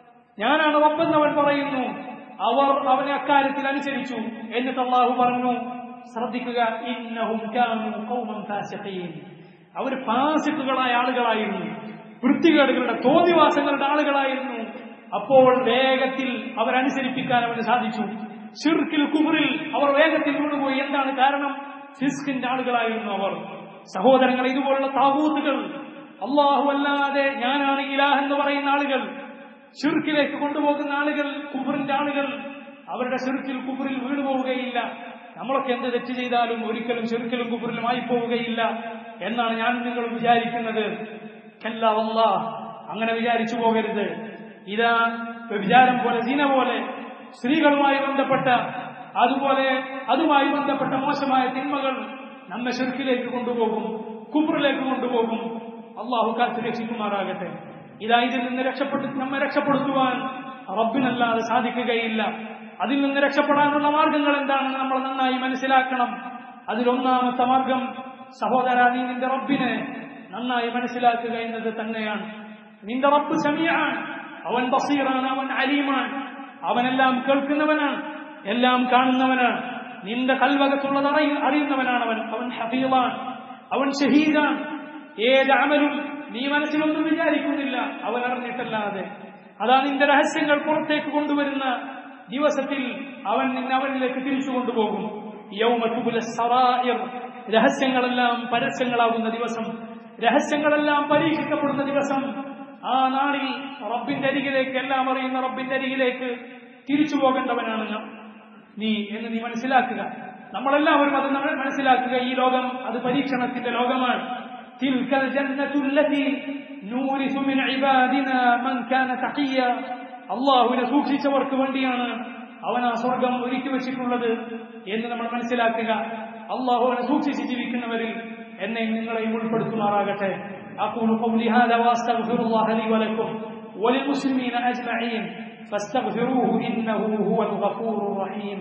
ഞാനാണ് റബ്ബെന്ന് അവൻ പറയുന്നു അവർ അവനെ അക്കാര്യത്തിൽ അനുസരിച്ചു എന്നിട്ട് അള്ളാഹു പറഞ്ഞു ശ്രദ്ധിക്കുക ഇന്നഹും കാനൂ ഖൗമൻ ഫാസിഖീൻ അവർ ഫാസിഖുകളായ ആളുകളായിരുന്നു വൃത്തികേടുകളുടെ തോന്നിവാസങ്ങളുടെ ആളുകളായിരുന്നു അപ്പോൾ വേഗത്തിൽ അവരനുസരിപ്പിക്കാൻ അവന് സാധിച്ചു ഷിർക്കിൽ കുബറിൽ അവർ വേഗത്തിൽ വീണുപോയി എന്താണ് കാരണം ഫിസ്കിന്റെ ആളുകളായിരുന്നു അവർ സഹോദരങ്ങൾ ഇതുപോലുള്ള താവൂത്തുകൾ അള്ളാഹു അല്ലാതെ ഞാനാണ് ഇലാഹ് എന്ന് പറയുന്ന ആളുകൾ ഷിർക്കിലേക്ക് കൊണ്ടുപോകുന്ന ആളുകൾ കുബറിന്റെ ആളുകൾ അവരുടെ ഷിർക്കിൽ കുബറിൽ വീണുപോവുകയില്ല നമ്മളൊക്കെ എന്ത് തെറ്റ് ചെയ്താലും ഒരിക്കലും ഷിർക്കിലും കുബറിലും ആയി പോവുകയില്ല എന്നാണ് ഞാൻ നിങ്ങൾ വിചാരിക്കുന്നത് കല്ല വല്ലാ അങ്ങനെ വിചാരിച്ചു പോകരുത് ഇതാ വിചാരം പോലെ സീന പോലെ സ്ത്രീകളുമായി ബന്ധപ്പെട്ട അതുപോലെ അതുമായി ബന്ധപ്പെട്ട മോശമായ തിന്മകൾ നമ്മെ ഷിർക്കിലേക്ക് കൊണ്ടുപോകും കുബറിലേക്ക് കൊണ്ടുപോകും അള്ളാഹു കാത്ത് രക്ഷിക്കുമാറാകട്ടെ ഇതാ ഇതിൽ നിന്ന് രക്ഷപ്പെട്ടു നമ്മെ രക്ഷപ്പെടുത്തുവാൻ റബ്ബിനല്ലാതെ സാധിക്കുകയില്ല അതിൽ നിന്ന് രക്ഷപ്പെടാനുള്ള മാർഗങ്ങൾ എന്താണെന്ന് നമ്മൾ നന്നായി മനസ്സിലാക്കണം അതിലൊന്നാമത്തെ മാർഗം സഹോദര നീ നിന്റെ റബ്ബിനെ നന്നായി മനസ്സിലാക്കുക എന്നത് തന്നെയാണ് നിന്റെ റബ്ബ് സമീആണ് അവൻ ബസീറാണ് അവൻ അലീമാണ് അവനെല്ലാം കേൾക്കുന്നവനാണ് എല്ലാം കാണുന്നവനാണ് നിന്റെ കൽവകത്തുള്ളത് അറിയ അറിയുന്നവനാണ് അവൻ അവൻ ഹഫീളാണ് അവൻ ഷഹീദാണ് ഏത് അമലും നീ മനസ്സിലൊന്നും വിചാരിക്കുന്നില്ല അവൻ അറിഞ്ഞിട്ടല്ലാതെ അതാ നിന്റെ രഹസ്യങ്ങൾ പുറത്തേക്ക് കൊണ്ടുവരുന്ന ദിവസത്തിൽ അവൻ നിന്നെ അവനിലേക്ക് തിരിച്ചു കൊണ്ടുപോകും യൗമതുബുല സറായിർ രഹസ്യങ്ങളെല്ലാം പരസ്യങ്ങളാകുന്ന ദിവസം രഹസ്യങ്ങളെല്ലാം പരീക്ഷിക്കപ്പെടുന്ന ദിവസം ആ നാളിൽ റബ്ബിന്റെ അരികിലേക്ക് എല്ലാം അറിയുന്ന റബ്ബിന്റെ അരികിലേക്ക് തിരിച്ചു പോകേണ്ടവനാണ് ഞാൻ നീ എന്ന് നീ മനസ്സിലാക്കുക നമ്മളെല്ലാവരും അത് നമ്മൾ മനസ്സിലാക്കുക ഈ ലോകം അത് പരീക്ഷണത്തിന്റെ ലോകമാണ് تلك الجنة التي نورث من عبادنا من كان تقيا അള്ളാഹുവിനെ സൂക്ഷിച്ചവർക്ക് വേണ്ടിയാണ് അവൻ ആ സ്വർഗം ഒരുക്കി വെച്ചിട്ടുള്ളത് എന്ന് നമ്മൾ മനസ്സിലാക്കുക അള്ളാഹുവിനെ സൂക്ഷിച്ച് ജീവിക്കുന്നവരിൽ എന്നെ നിങ്ങളെയും ഉൾപ്പെടുത്തുമാറാകട്ടെ أقول قولي هذا وأستغفر الله لي ولكم وللمسلمين أجمعين فاستغفروه إنه هو الغفور الرحيم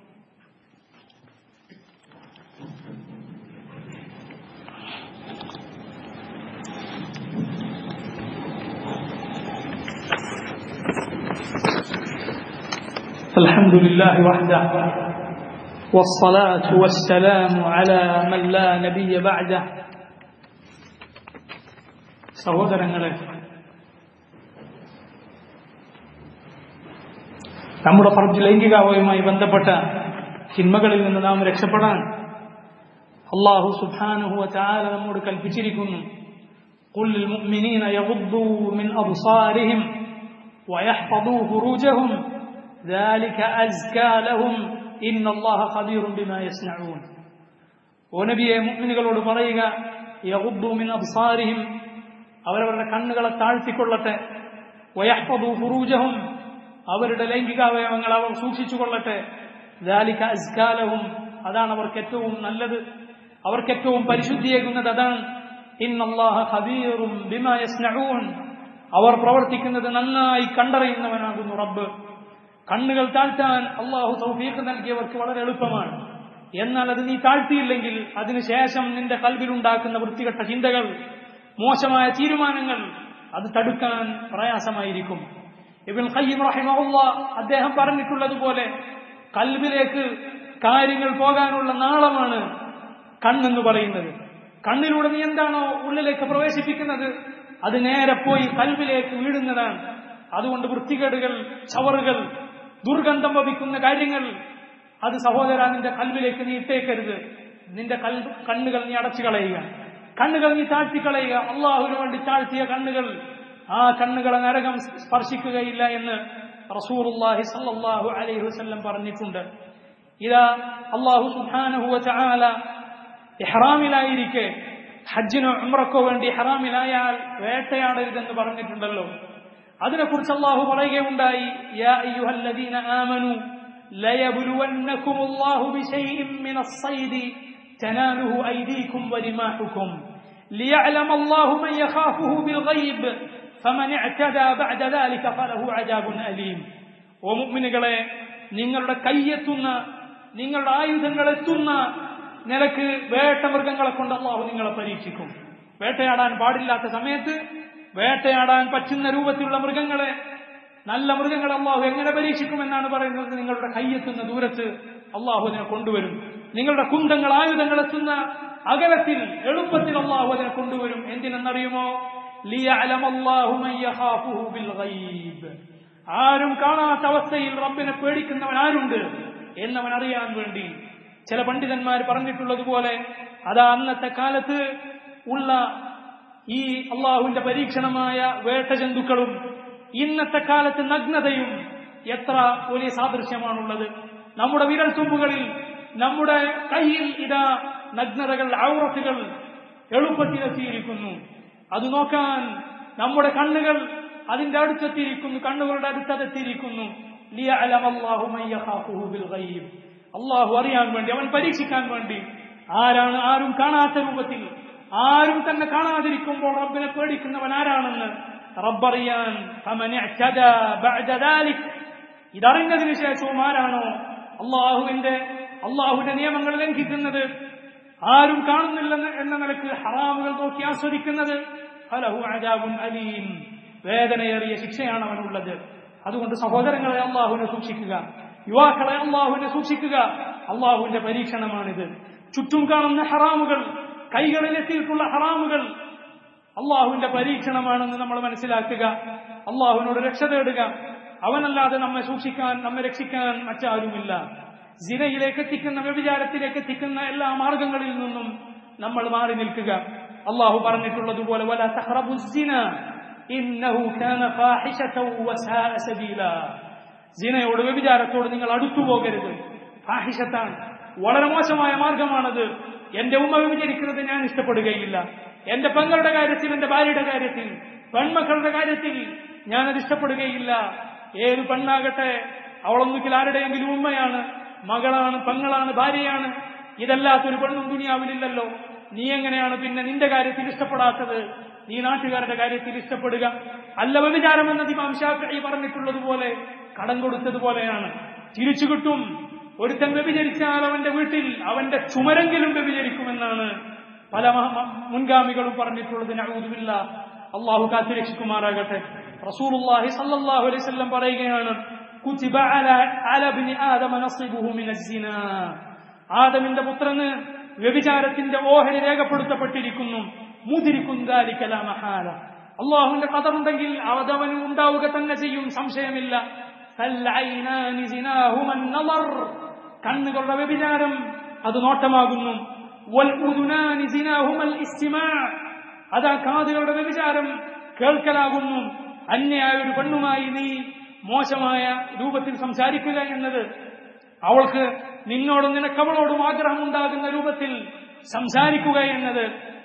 الحمد لله وحده والصلاة والسلام على من لا نبي بعده സഹോദരങ്ങളെ നമ്മുടെ ഫർജ് ലൈംഗികാവയുമായി ബന്ധപ്പെട്ട തിന്മകളിൽ നിന്ന് നാം രക്ഷപ്പെടാൻ അള്ളാഹു സുബാനുഹുവ ചാല നമ്മോട് കൽപ്പിച്ചിരിക്കുന്നു قل للمؤمنين يغضوا من أبصارهم ويحفظوا فروجهم ذلك أزكى لهم إن الله خبير بما يصنعون ونبي മുഅ്മിനുകളോട് പറയുക يغضوا من أبصارهم അവരവരുടെ കണ്ണുകളെ താഴ്ത്തിക്കൊള്ളട്ടെ വയഹ്ഫദു ഫുറൂജഹും അവരുടെ ലൈംഗികാവയവങ്ങൾ അവർ സൂക്ഷിച്ചു കൊള്ളട്ടെ ദാലിക അസ്കാലഹും അതാണ് അവർക്ക് ഏറ്റവും നല്ലത് അവർക്ക് ഏറ്റവും പരിശുദ്ധിയേകുന്നത് അതാണ് ഇന്നല്ലാഹ ഖബീറും ബിമാ യസ്നഊൻ അവർ പ്രവർത്തിക്കുന്നത് നന്നായി കണ്ടറിയുന്നവനാകുന്നു റബ്ബ് കണ്ണുകൾ താഴ്ത്താൻ അള്ളാഹു തൗഫീഖ് നൽകിയവർക്ക് വളരെ എളുപ്പമാണ് എന്നാൽ അത് നീ താഴ്ത്തിയില്ലെങ്കിൽ അതിനുശേഷം നിന്റെ കൽവിലുണ്ടാക്കുന്ന വൃത്തികെട്ട ചിന്തകൾ മോശമായ തീരുമാനങ്ങൾ അത് തടുക്കാൻ പ്രയാസമായിരിക്കും ഇബിൻ ഖയ്യിം റഹിമഹുല്ല അദ്ദേഹം പറഞ്ഞിട്ടുള്ളതുപോലെ കൽബിലേക്ക് കാര്യങ്ങൾ പോകാനുള്ള നാളമാണ് കണ്ണെന്ന് പറയുന്നത് കണ്ണിലൂടെ നീ എന്താണോ ഉള്ളിലേക്ക് പ്രവേശിപ്പിക്കുന്നത് അത് നേരെ പോയി കൽബിലേക്ക് വീഴുന്നതാണ് അതുകൊണ്ട് വൃത്തികേടുകൾ ചവറുകൾ ദുർഗന്ധം വഹിക്കുന്ന കാര്യങ്ങൾ അത് സഹോദര നിന്റെ കൽബിലേക്ക് നീ ഇട്ടേക്കരുത് നിന്റെ കൽ കണ്ണുകൾ നീ അടച്ചു കളയുക കണ്ണുകൾ നീ താഴ്ത്തിക്കളയുക അള്ളാഹുവിന് വേണ്ടി താഴ്ത്തിയ കണ്ണുകൾ ആ കണ്ണുകളെ നരകം സ്പർശിക്കുകയില്ല എന്ന് റസൂറുല്ലാഹി സല്ലല്ലാഹു അലൈഹി വസല്ലം പറഞ്ഞിട്ടുണ്ട് ഇതാ അള്ളാഹു സുബ്ഹാനഹു വതആല ഇഹ്റാമിലായിരിക്കെ ഹജ്ജിനോ ഉംറക്കോ വേണ്ടി ഇഹ്റാമിലായാൽ വേട്ടയാടരുതെന്ന് പറഞ്ഞിട്ടുണ്ടല്ലോ അതിനെക്കുറിച്ച് അള്ളാഹു പറയുകയുണ്ടായി യാ അയ്യുഹല്ലദീന ആമനു ليبلونكم الله بشيء من الصيد تناله أيديكم ورماحكم ليعلم الله من يخافه بالغيب فمن اعتدى بعد ذلك فله عذاب أليم ومؤمنകളെ നിങ്ങളുടെ കൈയെത്തുന്ന നിങ്ങളുടെ ആയുധങ്ങൾ എത്തുന്ന നിലക്ക് വേട്ടമൃഗങ്ങളെ കൊണ്ട് അള്ളാഹു നിങ്ങളെ പരീക്ഷിക്കും വേട്ടയാടാൻ പാടില്ലാത്ത സമയത്ത് വേട്ടയാടാൻ പറ്റുന്ന രൂപത്തിലുള്ള മൃഗങ്ങളെ നല്ല മൃഗങ്ങളെ അള്ളാഹു എങ്ങനെ പരീക്ഷിക്കുമെന്നാണ് പറയുന്നത് നിങ്ങളുടെ കൈയെത്തുന്ന ദൂരത്ത് അള്ളാഹു അതിനെ കൊണ്ടുവരും നിങ്ങളുടെ കുന്തങ്ങൾ ആയുധങ്ങൾ എത്തുന്ന അകലത്തിൽ എളുപ്പത്തിൽ അള്ളാഹു അതിനെ കൊണ്ടുവരും എന്തിനെന്നറിയുമോ لِيَعْلَمَ اللَّهُ مَن يَخَافُهُ بِالْغَيْبِ ആരും കാണാത്ത അവസ്ഥയിൽ റബ്ബിനെ പേടിക്കുന്നവൻ ആരുണ്ട് എന്നവൻ അറിയാൻ വേണ്ടി ചില പണ്ഡിതന്മാർ പറഞ്ഞിട്ടുള്ളതുപോലെ അതാ അന്നത്തെ കാലത്ത് ഉള്ള ഈ അള്ളാഹുവിന്റെ പരീക്ഷണമായ വേട്ടജന്തുക്കളും ഇന്നത്തെ കാലത്ത് നഗ്നതയും എത്ര വലിയ സാദൃശ്യമാണുള്ളത് നമ്മുടെ വിരൽ തുമ്പുകളിൽ നമ്മുടെ കയ്യിൽ ഇതാ നഗ്നതകൾ ഔറത്തുകൾ എളുപ്പത്തിലെത്തിയിരിക്കുന്നു അത് നോക്കാൻ നമ്മുടെ കണ്ണുകൾ അതിന്റെ അടുത്തെത്തിയിരിക്കുന്നു കണ്ണുകളുടെ അടുത്തതെത്തിയിരിക്കുന്നു അള്ളാഹു അറിയാൻ വേണ്ടി അവൻ പരീക്ഷിക്കാൻ വേണ്ടി ആരാണ് ആരും കാണാത്ത രൂപത്തിൽ ആരും തന്നെ കാണാതിരിക്കുമ്പോൾ റബ്ബിനെ പേടിക്കുന്നവൻ ആരാണെന്ന് റബ്ബറിയാൻ ഇതറിഞ്ഞതിന് ശേഷവും ആരാണോ അള്ളാഹുവിന്റെ അള്ളാഹുവിന്റെ നിയമങ്ങൾ ലംഘിക്കുന്നത് ആരും കാണുന്നില്ല എന്ന നിലക്ക് ഹറാമുകൾ നോക്കി ആസ്വദിക്കുന്നത് ഫലഹു അജാബുൻ അലീം വേദനയേറിയ ശിക്ഷയാണ് അവനുള്ളത് അതുകൊണ്ട് സഹോദരങ്ങളെ അള്ളാഹുവിനെ സൂക്ഷിക്കുക യുവാക്കളെ അള്ളാഹുവിനെ സൂക്ഷിക്കുക അള്ളാഹുവിന്റെ പരീക്ഷണമാണിത് ചുറ്റും കാണുന്ന ഹറാമുകൾ കൈകളിലെത്തിയിട്ടുള്ള ഹറാമുകൾ അള്ളാഹുവിന്റെ പരീക്ഷണമാണെന്ന് നമ്മൾ മനസ്സിലാക്കുക അള്ളാഹുവിനോട് രക്ഷ തേടുക അവനല്ലാതെ നമ്മെ സൂക്ഷിക്കാൻ നമ്മെ രക്ഷിക്കാൻ മറ്റാരുമില്ല ജിനയിലേക്ക് എത്തിക്കുന്ന വ്യഭിചാരത്തിലേക്ക് എത്തിക്കുന്ന എല്ലാ മാർഗങ്ങളിൽ നിന്നും നമ്മൾ മാറി നിൽക്കുക അള്ളാഹു പറഞ്ഞിട്ടുള്ളതുപോലെ വല തഹ്റബു സിന ഇന്നഹു കാന ഫാഹിഷത വസാഅ സബീല ജിനയോട് വ്യഭിചാരത്തോട് നിങ്ങൾ അടുത്തു പോകരുത് ഫാഹിഷത്താണ് വളരെ മോശമായ മാർഗമാണത് എന്റെ ഉമ്മ വ്യഭിചരിക്കുന്നത് ഞാൻ ഇഷ്ടപ്പെടുകയില്ല എന്റെ പെങ്ങളുടെ കാര്യത്തിൽ എന്റെ ഭാര്യയുടെ കാര്യത്തിൽ പെൺമക്കളുടെ കാര്യത്തിൽ ഞാനത് ഇഷ്ടപ്പെടുകയില്ല ഏത് പെണ്ണാകട്ടെ അവളൊന്നുകിൽ ആരുടെയെങ്കിലും ഉമ്മയാണ് മകളാണ് പെങ്ങളാണ് ഭാര്യയാണ് ഇതല്ലാത്തൊരു പെണ്ണും ദുനിയാവിലില്ലല്ലോ നീ എങ്ങനെയാണ് പിന്നെ നിന്റെ കാര്യത്തിൽ ഇഷ്ടപ്പെടാത്തത് നീ നാട്ടുകാരുടെ കാര്യത്തിൽ ഇഷ്ടപ്പെടുക അല്ല വ്യഭിചാരം എന്നത് ഇമാം ഷാഫി പറഞ്ഞിട്ടുള്ളതുപോലെ കടം കൊടുത്തതുപോലെയാണ് തിരിച്ചു കിട്ടും ഒരുത്തൻ വ്യഭിചരിച്ചാൽ അവന്റെ വീട്ടിൽ അവന്റെ ചുമരെങ്കിലും വ്യഭിചരിക്കുമെന്നാണ് പല മുൻഗാമികളും പറഞ്ഞിട്ടുള്ളത് നഊദുബില്ല അള്ളാഹു കാത്തുരക്ഷിക്കുമാറാകട്ടെ റസൂലുള്ളാഹി സല്ലല്ലാഹു അലൈഹി വസല്ലം പറയുകയാണ് കുതിബ അല അല ഇബ്നി ആദമ നസിബുഹു മിന സിനാ ആദമിന്റെ പുത്രന് വ്യഭിചാരത്തിന്റെ ഓഹരി രേഖപ്പെടുത്തപ്പെട്ടിരിക്കുന്നു മുതിരിക്കും ദാലിക ലാ മഹാല അള്ളാഹുവിന്റെ കഥറുണ്ടെങ്കിൽ അവതവന് ഉണ്ടാവുക തന്നെ ചെയ്യും സംശയമില്ല ഫൽഐനാനി സിനാഹുമ നളർ കണ്ണുകളുടെ വ്യഭിചാരം അത് നോട്ടമാകുന്നു വൽ ഉദുനാനി സിനാഹുമൽ ഇസ്തിമാ അതാ കാതുകളുടെ വ്യഭിചാരം കേൾക്കലാകുന്നു അന്യായ ഒരു പെണ്ണുമായി നീ മോശമായ രൂപത്തിൽ സംസാരിക്കുക എന്നത് അവൾക്ക് നിന്നോടും നിനക്കവളോടും ആഗ്രഹമുണ്ടാകുന്ന രൂപത്തിൽ സംസാരിക്കുക എന്നത്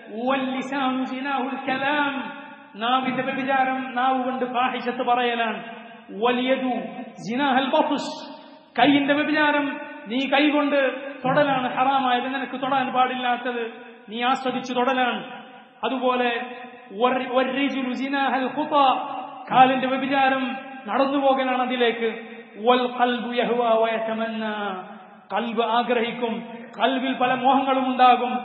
നാവിന്റെ വ്യഭിചാരം നാവ് കൊണ്ട് പാഹിഷത്ത് പറയലാണ് വലിയതു ജിനാഹൽ ബഫുസ് കൈയിന്റെ വ്യഭിചാരം നീ കൈകൊണ്ട് തൊടലാണ് ഹറാമായത് നിനക്ക് തൊടാൻ പാടില്ലാത്തത് നീ ആസ്വദിച്ചു തൊടലാണ് അതുപോലെ കാലിന്റെ വ്യഭിചാരം നടന്നു പോകലാണ് അതിലേക്ക് കൽബ് ആഗ്രഹിക്കും കൽവിൽ പല മോഹങ്ങളും ഉണ്ടാകും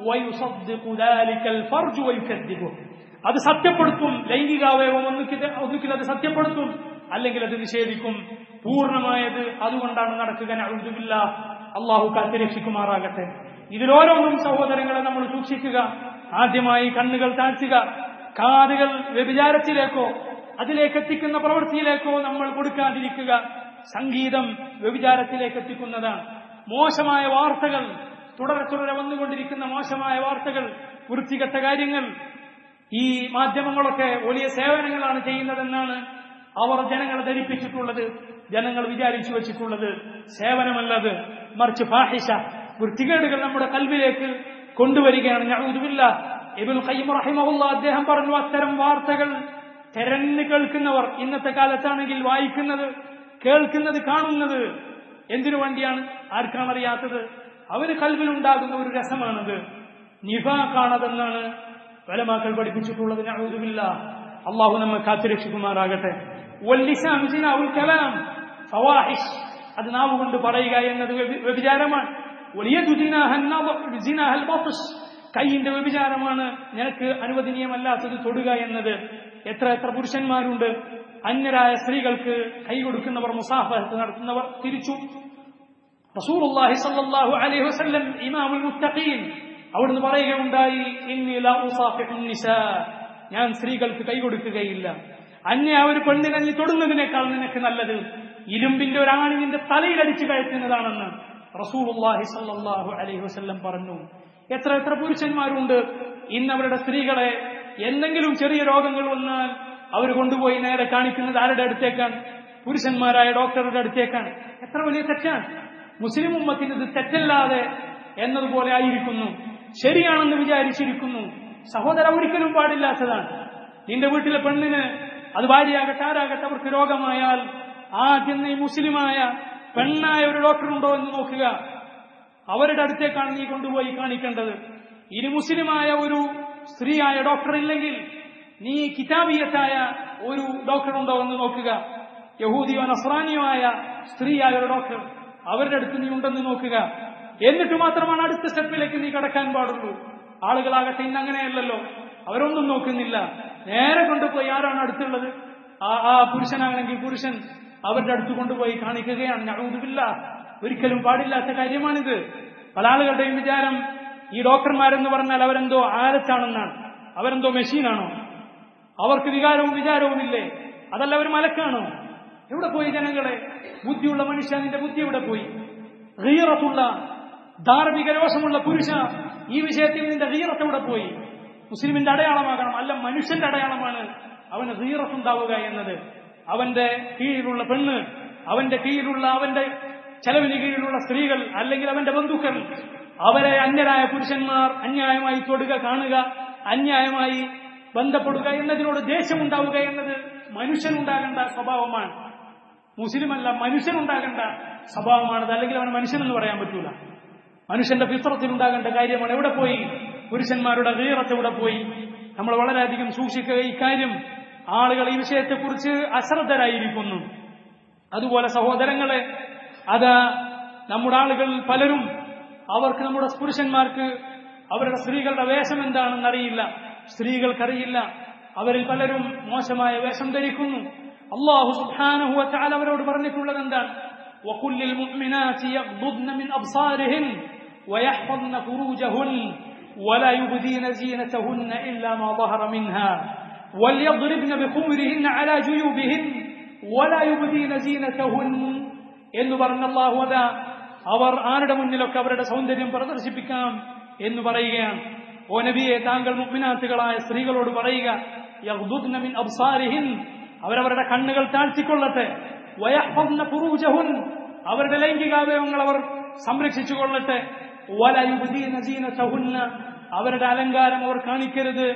അത് സത്യപ്പെടുത്തും ലൈംഗികാവയവം ഒന്നുകിൽ ഒന്നുകിൽ അത് സത്യപ്പെടുത്തും അല്ലെങ്കിൽ അത് നിഷേധിക്കും പൂർണ്ണമായത് അതുകൊണ്ടാണ് നടക്കുക നഴുതുമില്ല അള്ളാഹു കാത്തിരക്ഷിക്കുമാറാകട്ടെ ഇതിലോരോന്നും സഹോദരങ്ങളെ നമ്മൾ സൂക്ഷിക്കുക ആദ്യമായി കണ്ണുകൾ താഴ്ത്തുക കാതുകൾ വ്യഭിചാരത്തിലേക്കോ അതിലേക്ക് എത്തിക്കുന്ന പ്രവൃത്തിയിലേക്കോ നമ്മൾ കൊടുക്കാതിരിക്കുക സംഗീതം വ്യഭിചാരത്തിലേക്ക് എത്തിക്കുന്നതാണ് മോശമായ വാർത്തകൾ തുടരെ തുടരെ വന്നുകൊണ്ടിരിക്കുന്ന മോശമായ വാർത്തകൾ വൃത്തികെട്ട കാര്യങ്ങൾ ഈ മാധ്യമങ്ങളൊക്കെ വലിയ സേവനങ്ങളാണ് ചെയ്യുന്നതെന്നാണ് അവർ ജനങ്ങളെ ധരിപ്പിച്ചിട്ടുള്ളത് ജനങ്ങൾ വിചാരിച്ചു വെച്ചിട്ടുള്ളത് സേവനമല്ലത് മറിച്ച് ഫാഹിഷ വൃത്തികേടുകൾ നമ്മുടെ കൽവിലേക്ക് കൊണ്ടുവരികയാണ് ഞഴുതുമില്ല ഇബുൽ ഖയ്യിം റഹിമഹുല്ല അദ്ദേഹം പറഞ്ഞു അത്തരം വാർത്തകൾ തെരഞ്ഞു കേൾക്കുന്നവർ ഇന്നത്തെ കാലത്താണെങ്കിൽ വായിക്കുന്നത് കേൾക്കുന്നത് കാണുന്നത് എന്തിനു വേണ്ടിയാണ് ആർക്കാണ് അറിയാത്തത് അവന് കൽവിലുണ്ടാകുന്ന ഒരു രസമാണത് നിഫാഖാണതെന്നാണ് വലമാക്കൾ പഠിപ്പിച്ചിട്ടുള്ളത് ഞഴുതുമില്ല അള്ളാഹു നമ്മെ കാത്തുരക്ഷിക്കുമാറാകട്ടെ കലാം ഫവാഹിഷ് അത് നാവ് കൊണ്ട് പറയുക എന്നത് വ്യഭിചാരമാണ് വലിയ കൈയിന്റെ വ്യഭിചാരമാണ് നിനക്ക് അനുവദനീയമല്ലാത്തത് തൊടുക എന്നത് എത്ര എത്ര പുരുഷന്മാരുണ്ട് അന്യരായ സ്ത്രീകൾക്ക് കൈ കൊടുക്കുന്നവർ മുസാഫഹത്ത് നടത്തുന്നവർ തിരിച്ചു റസൂലുള്ളാഹി സ്വല്ലല്ലാഹു അലൈഹി വസല്ലം ഇമാമുൽ മുത്തഖീൻ അവിടുന്ന് പറയുകയുണ്ടായി ഇന്നി ലാ ഉസാഫിഹുൻ നിസാ ഞാൻ സ്ത്രീകൾക്ക് കൈ കൊടുക്കുകയില്ല അന്യ ഒരു പെണ്ണിനെ നീ തൊടുന്നതിനേക്കാൾ നിനക്ക് നല്ലത് ഇരുമ്പിന്റെ ഒരു ആണി നിന്റെ തലയിൽ അടിച്ചു കയറ്റുന്നതാണെന്ന് റസൂലുള്ളാഹി സ്വല്ലല്ലാഹു അലൈഹി വസല്ലം പറഞ്ഞു എത്ര എത്ര പുരുഷന്മാരുണ്ട് ഇന്ന് അവരുടെ സ്ത്രീകളെ എന്തെങ്കിലും ചെറിയ രോഗങ്ങൾ വന്നാൽ അവർ കൊണ്ടുപോയി നേരെ കാണിക്കുന്നത് ആരുടെ അടുത്തേക്കാണ് പുരുഷന്മാരായ ഡോക്ടറുടെ അടുത്തേക്കാണ് എത്ര വലിയ തെറ്റാണ് മുസ്ലിം ഉമ്മത്തിന് ഇത് തെറ്റല്ലാതെ എന്നതുപോലെ ആയിരിക്കുന്നു ശരിയാണെന്ന് വിചാരിച്ചിരിക്കുന്നു സഹോദര ഒരിക്കലും പാടില്ലാത്തതാണ് നിന്റെ വീട്ടിലെ പെണ്ണിന് അത് ഭാര്യയാകട്ടെ ആരാകട്ടെ അവർക്ക് രോഗമായാൽ ആദ്യം നീ മുസ്ലിമായ പെണ്ണായ ഒരു ഡോക്ടർ ഉണ്ടോ എന്ന് നോക്കുക അവരുടെ അടുത്തേക്കാണ് നീ കൊണ്ടുപോയി കാണിക്കേണ്ടത് ഇനി മുസ്ലിമായ ഒരു സ്ത്രീയായ ഡോക്ടർ ഇല്ലെങ്കിൽ നീ കിതാബിയത്തായ ഒരു ഡോക്ടർ ഉണ്ടോ എന്ന് നോക്കുക യഹൂദിയോ നസ്രാനിയോ ആയ സ്ത്രീയായ ഒരു ഡോക്ടർ അവരുടെ അടുത്ത് നീ ഉണ്ടെന്ന് നോക്കുക എന്നിട്ട് മാത്രമാണ് അടുത്ത സ്റ്റെപ്പിലേക്ക് നീ കടക്കാൻ പാടുള്ളൂ ആളുകളാകട്ടെ ഇന്ന് അങ്ങനെയല്ലല്ലോ അവരൊന്നും നോക്കുന്നില്ല നേരെ കൊണ്ടുപോയി ആരാണ് അടുത്തുള്ളത് ആ ആ പുരുഷനാണെങ്കിൽ പുരുഷൻ അവരുടെ അടുത്ത് കൊണ്ടുപോയി കാണിക്കുകയാണ് ഞങ്ങളുതില്ല ഒരിക്കലും പാടില്ലാത്ത കാര്യമാണിത് പല ആളുകളുടെയും വിചാരം ഈ ഡോക്ടർമാരെന്ന് പറഞ്ഞാൽ അവരെന്തോ ആരത്താണെന്നാണ് അവരെന്തോ മെഷീനാണോ അവർക്ക് വികാരവും വിചാരവും ഇല്ലേ അതല്ല അവർ മലക്കാണോ എവിടെ പോയി ജനങ്ങളെ ബുദ്ധിയുള്ള മനുഷ്യ നിന്റെ ബുദ്ധി എവിടെ പോയി ഗീറത്തുള്ള ധാർമ്മിക രോഷമുള്ള പുരുഷ ഈ വിഷയത്തിൽ നിന്റെ ഗീറത്ത് എവിടെ പോയി മുസ്ലിമിന്റെ അടയാളമാകണം അല്ല മനുഷ്യന്റെ അടയാളമാണ് അവന് ഗീറത്തുണ്ടാവുക എന്നത് അവന്റെ കീഴിലുള്ള പെണ്ണ് അവന്റെ കീഴിലുള്ള അവന്റെ ചെലവിന് കീഴിലുള്ള സ്ത്രീകൾ അല്ലെങ്കിൽ അവന്റെ ബന്ധുക്കൾ അവരെ അന്യരായ പുരുഷന്മാർ അന്യായമായി തൊടുക കാണുക അന്യായമായി ബന്ധപ്പെടുക എന്നതിനോട് ദേഷ്യമുണ്ടാവുക എന്നത് മനുഷ്യനുണ്ടാകേണ്ട സ്വഭാവമാണ് മുസ്ലിമല്ല മനുഷ്യനുണ്ടാകേണ്ട സ്വഭാവമാണത് അല്ലെങ്കിൽ അവൻ മനുഷ്യനെന്ന് പറയാൻ പറ്റൂല മനുഷ്യന്റെ ഫിത്രത്തിൽ ഉണ്ടാകേണ്ട കാര്യമാണ് എവിടെ പോയി പുരുഷന്മാരുടെ വീറത്ത് എവിടെ പോയി നമ്മൾ വളരെയധികം സൂക്ഷിക്കുക ഇക്കാര്യം ആളുകൾ ഈ വിഷയത്തെക്കുറിച്ച് അശ്രദ്ധരായിരിക്കുന്നു അതുപോലെ സഹോദരങ്ങളെ അത് നമ്മുടെ ആളുകൾ പലരും അവർക്ക് നമ്മുടെ പുരുഷന്മാർക്ക് അവരുടെ സ്ത്രീകളുടെ വേഷം എന്താണെന്ന് അറിയില്ല സ്ത്രീകൾക്കറിയില്ല അവരിൽ പലരും മോശമായ വേഷം ധരിക്കുന്നു അള്ളാഹു സുബ്ഹാനഹു വതആല അവരോട് പറഞ്ഞിട്ടുള്ളത് എന്താണ് وقل للمؤمنات يغضضن من أبصارهن ويحفظن فروجهن ولا يبدين زينتهن إلا ما ظهر منها وليضربن بخمرهن على جيوبهن ولا يبدين زينتهن എന്ന് പറഞ്ഞ അള്ളാഹു അതാ അവർ ആരുടെ മുന്നിലൊക്കെ അവരുടെ സൗന്ദര്യം പ്രദർശിപ്പിക്കാം എന്ന് പറയുകയാണ് ഓ നബിയെ താങ്കൾ മുഗ്മിനാത്തുകളായ സ്ത്രീകളോട് പറയുക യഗ്ദുദ്ന മിൻ അബ്സാരിഹിൻ അവരവരുടെ കണ്ണുകൾ താഴ്ത്തിക്കൊള്ളട്ടെ വയഹ്ഫദ്ന ഫുറൂജഹുൻ അവരുടെ ലൈംഗികാവയവങ്ങൾ അവർ സംരക്ഷിച്ചു കൊള്ളട്ടെ വല യുബ്ദീന സീനതഹുന്ന അവരുടെ അലങ്കാരം അവർ കാണിക്കരുത്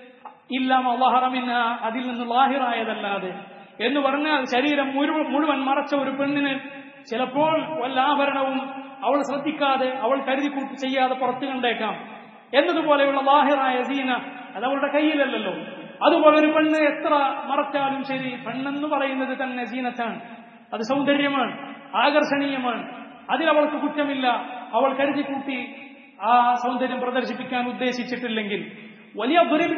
ഇല്ലാം അള്ളാഹറമിന്ന അതിൽ നിന്ന് ലാഹിറായതല്ലാതെ എന്ന് പറഞ്ഞാൽ ശരീരം മുഴുവൻ മുഴുവൻ മറച്ച ഒരു പെണ്ണിന് ചിലപ്പോൾ വല്ല ആഭരണവും അവൾ ശ്രദ്ധിക്കാതെ അവൾ കരുതിക്കൂട്ടി ചെയ്യാതെ പുറത്തു കണ്ടേക്കാം എന്നതുപോലെയുള്ള ലാഹിറായ സീന അത് അവളുടെ കയ്യിലല്ലല്ലോ അതുപോലെ ഒരു പെണ്ണ് എത്ര മറച്ചാലും ശരി പെണ്ണെന്ന് പറയുന്നത് തന്നെ സീനത്താണ് അത് സൗന്ദര്യമാണ് ആകർഷണീയമാണ് അതിലവൾക്ക് കുറ്റമില്ല അവൾ കരുതിക്കൂട്ടി ആ സൗന്ദര്യം പ്രദർശിപ്പിക്കാൻ ഉദ്ദേശിച്ചിട്ടില്ലെങ്കിൽ വലിയ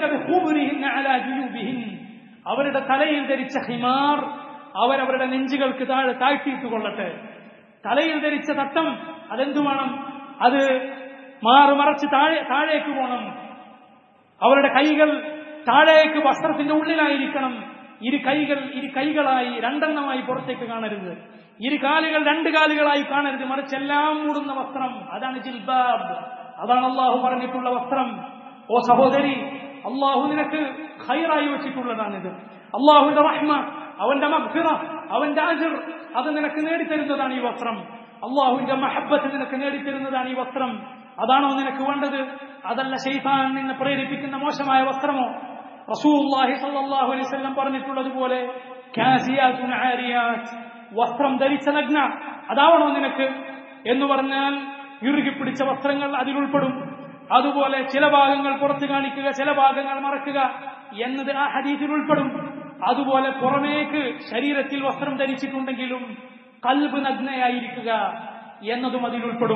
അവരുടെ തലയിൽ ധരിച്ച ഹിമാർ അവരവരുടെ നെഞ്ചുകൾക്ക് താഴെ താഴ്ത്തിയിട്ട് കൊള്ളട്ടെ തലയിൽ ധരിച്ച തട്ടം അതെന്തു വേണം അത് മാറ് മറച്ച് താഴെ താഴേക്ക് പോകണം അവരുടെ കൈകൾ താഴേക്ക് വസ്ത്രത്തിന്റെ ഉള്ളിലായിരിക്കണം ഇരു കൈകൾ ഇരു കൈകളായി രണ്ടെണ്ണമായി പുറത്തേക്ക് കാണരുത് ഇരു കാലുകൾ രണ്ട് കാലുകളായി കാണരുത് മറിച്ച് എല്ലാം മൂടുന്ന വസ്ത്രം അതാണ് ജിൽബാബ് അതാണ് അള്ളാഹു പറഞ്ഞിട്ടുള്ള വസ്ത്രം ഓ സഹോദരി അള്ളാഹു നിനക്ക് ഹൈറായി വെച്ചിട്ടുള്ളതാണിത് അള്ളാഹുവിന്റെ റഹ്മ അവന്റെ മഗ്ഫിറ അവന്റെ അജിർ അത് നിനക്ക് നേടിത്തരുന്നതാണ് ഈ വസ്ത്രം അള്ളാഹുവിന്റെ മഹബത്ത് നിനക്ക് നേടിത്തരുന്നതാണ് ഈ വസ്ത്രം അതാണോ നിനക്ക് വേണ്ടത് അതല്ല ഷെയ്ഫാൻ നിന്നെ പ്രേരിപ്പിക്കുന്ന മോശമായ വസ്ത്രമോ റസൂല്ലാഹി സല്ലല്ലാഹു അലൈഹി വസല്ലം പറഞ്ഞിട്ടുള്ളതുപോലെ കാസിയാത്തുൻ ആരിയാത്ത് വസ്ത്രം ധരിച്ച നഗ്ന അതാവണോ നിനക്ക് എന്ന് പറഞ്ഞാൽ ഇറുകിപ്പിടിച്ച വസ്ത്രങ്ങൾ അതിലുൾപ്പെടും അതുപോലെ ചില ഭാഗങ്ങൾ പുറത്തു കാണിക്കുക ചില ഭാഗങ്ങൾ മറക്കുക എന്നത് ആ ഹദീസിൽ ഉൾപ്പെടും അതുപോലെ പുറമേക്ക് ശരീരത്തിൽ വസ്ത്രം ധരിച്ചിട്ടുണ്ടെങ്കിലും കൽബ് നഗ്നയായിരിക്കുക എന്നതും അതിലുൾപ്പെടും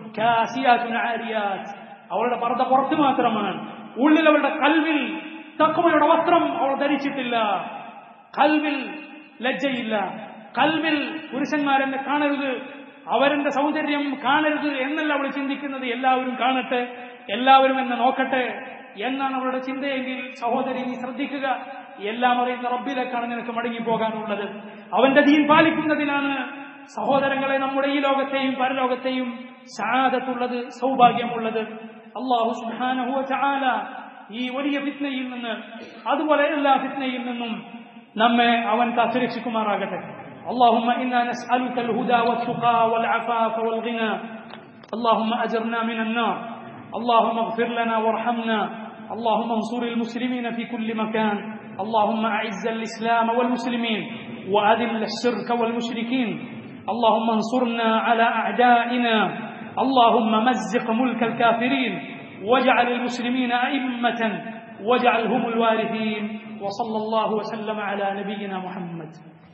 കാസിയാത്തുൻ ആരിയാത്ത് അവളുടെ പർദ്ദ പുറത്ത് മാത്രമാണ് ഉള്ളിൽ അവളുടെ കൽവിൽ തക്കുമയുടെ വസ്ത്രം അവൾ ധരിച്ചിട്ടില്ല കൽവിൽ ലജ്ജയില്ല കൽവിൽ പുരുഷന്മാരെന്നെ കാണരുത് അവരെന്റെ സൗന്ദര്യം കാണരുത് എന്നല്ല അവൾ ചിന്തിക്കുന്നത് എല്ലാവരും കാണട്ടെ എല്ലാവരും എന്നെ നോക്കട്ടെ എന്നാണ് അവളുടെ ചിന്തയെങ്കിൽ സഹോദരി നീ ശ്രദ്ധിക്കുക എല്ലാം അറിയുന്ന റബ്ബിലേക്കാണ് നിനക്ക് മടങ്ങി പോകാനുള്ളത് അവന്റെ ദീൻ പാലിക്കുന്നതിനാണ് സഹോദരങ്ങളെ നമ്മുടെ ഈ ലോകത്തെയും പരലോകത്തെയും ശാദത്തുള്ളത് സൗഭാഗ്യമുള്ളത് അള്ളാഹു സുഹാനഹുവ ചാല ഈ വലിയ ഫിത്നയിൽ നിന്ന് അതുപോലെ എല്ലാ ഫിത്നയിൽ നിന്നും നമ്മെ അവൻ കാത്തുരക്ഷിക്കുമാറാകട്ടെ اللهم إنا نسألك الهدى والتقى والعفاف والغنى اللهم أجرنا من النار اللهم اغفر لنا وارحمنا اللهم انصر المسلمين في كل مكان اللهم أعز الإسلام والمسلمين وأذل الشرك والمشركين اللهم انصرنا على أعدائنا اللهم مزق ملك الكافرين واجعل المسلمين أئمة واجعلهم الوارثين وصلى الله وسلم على نبينا محمد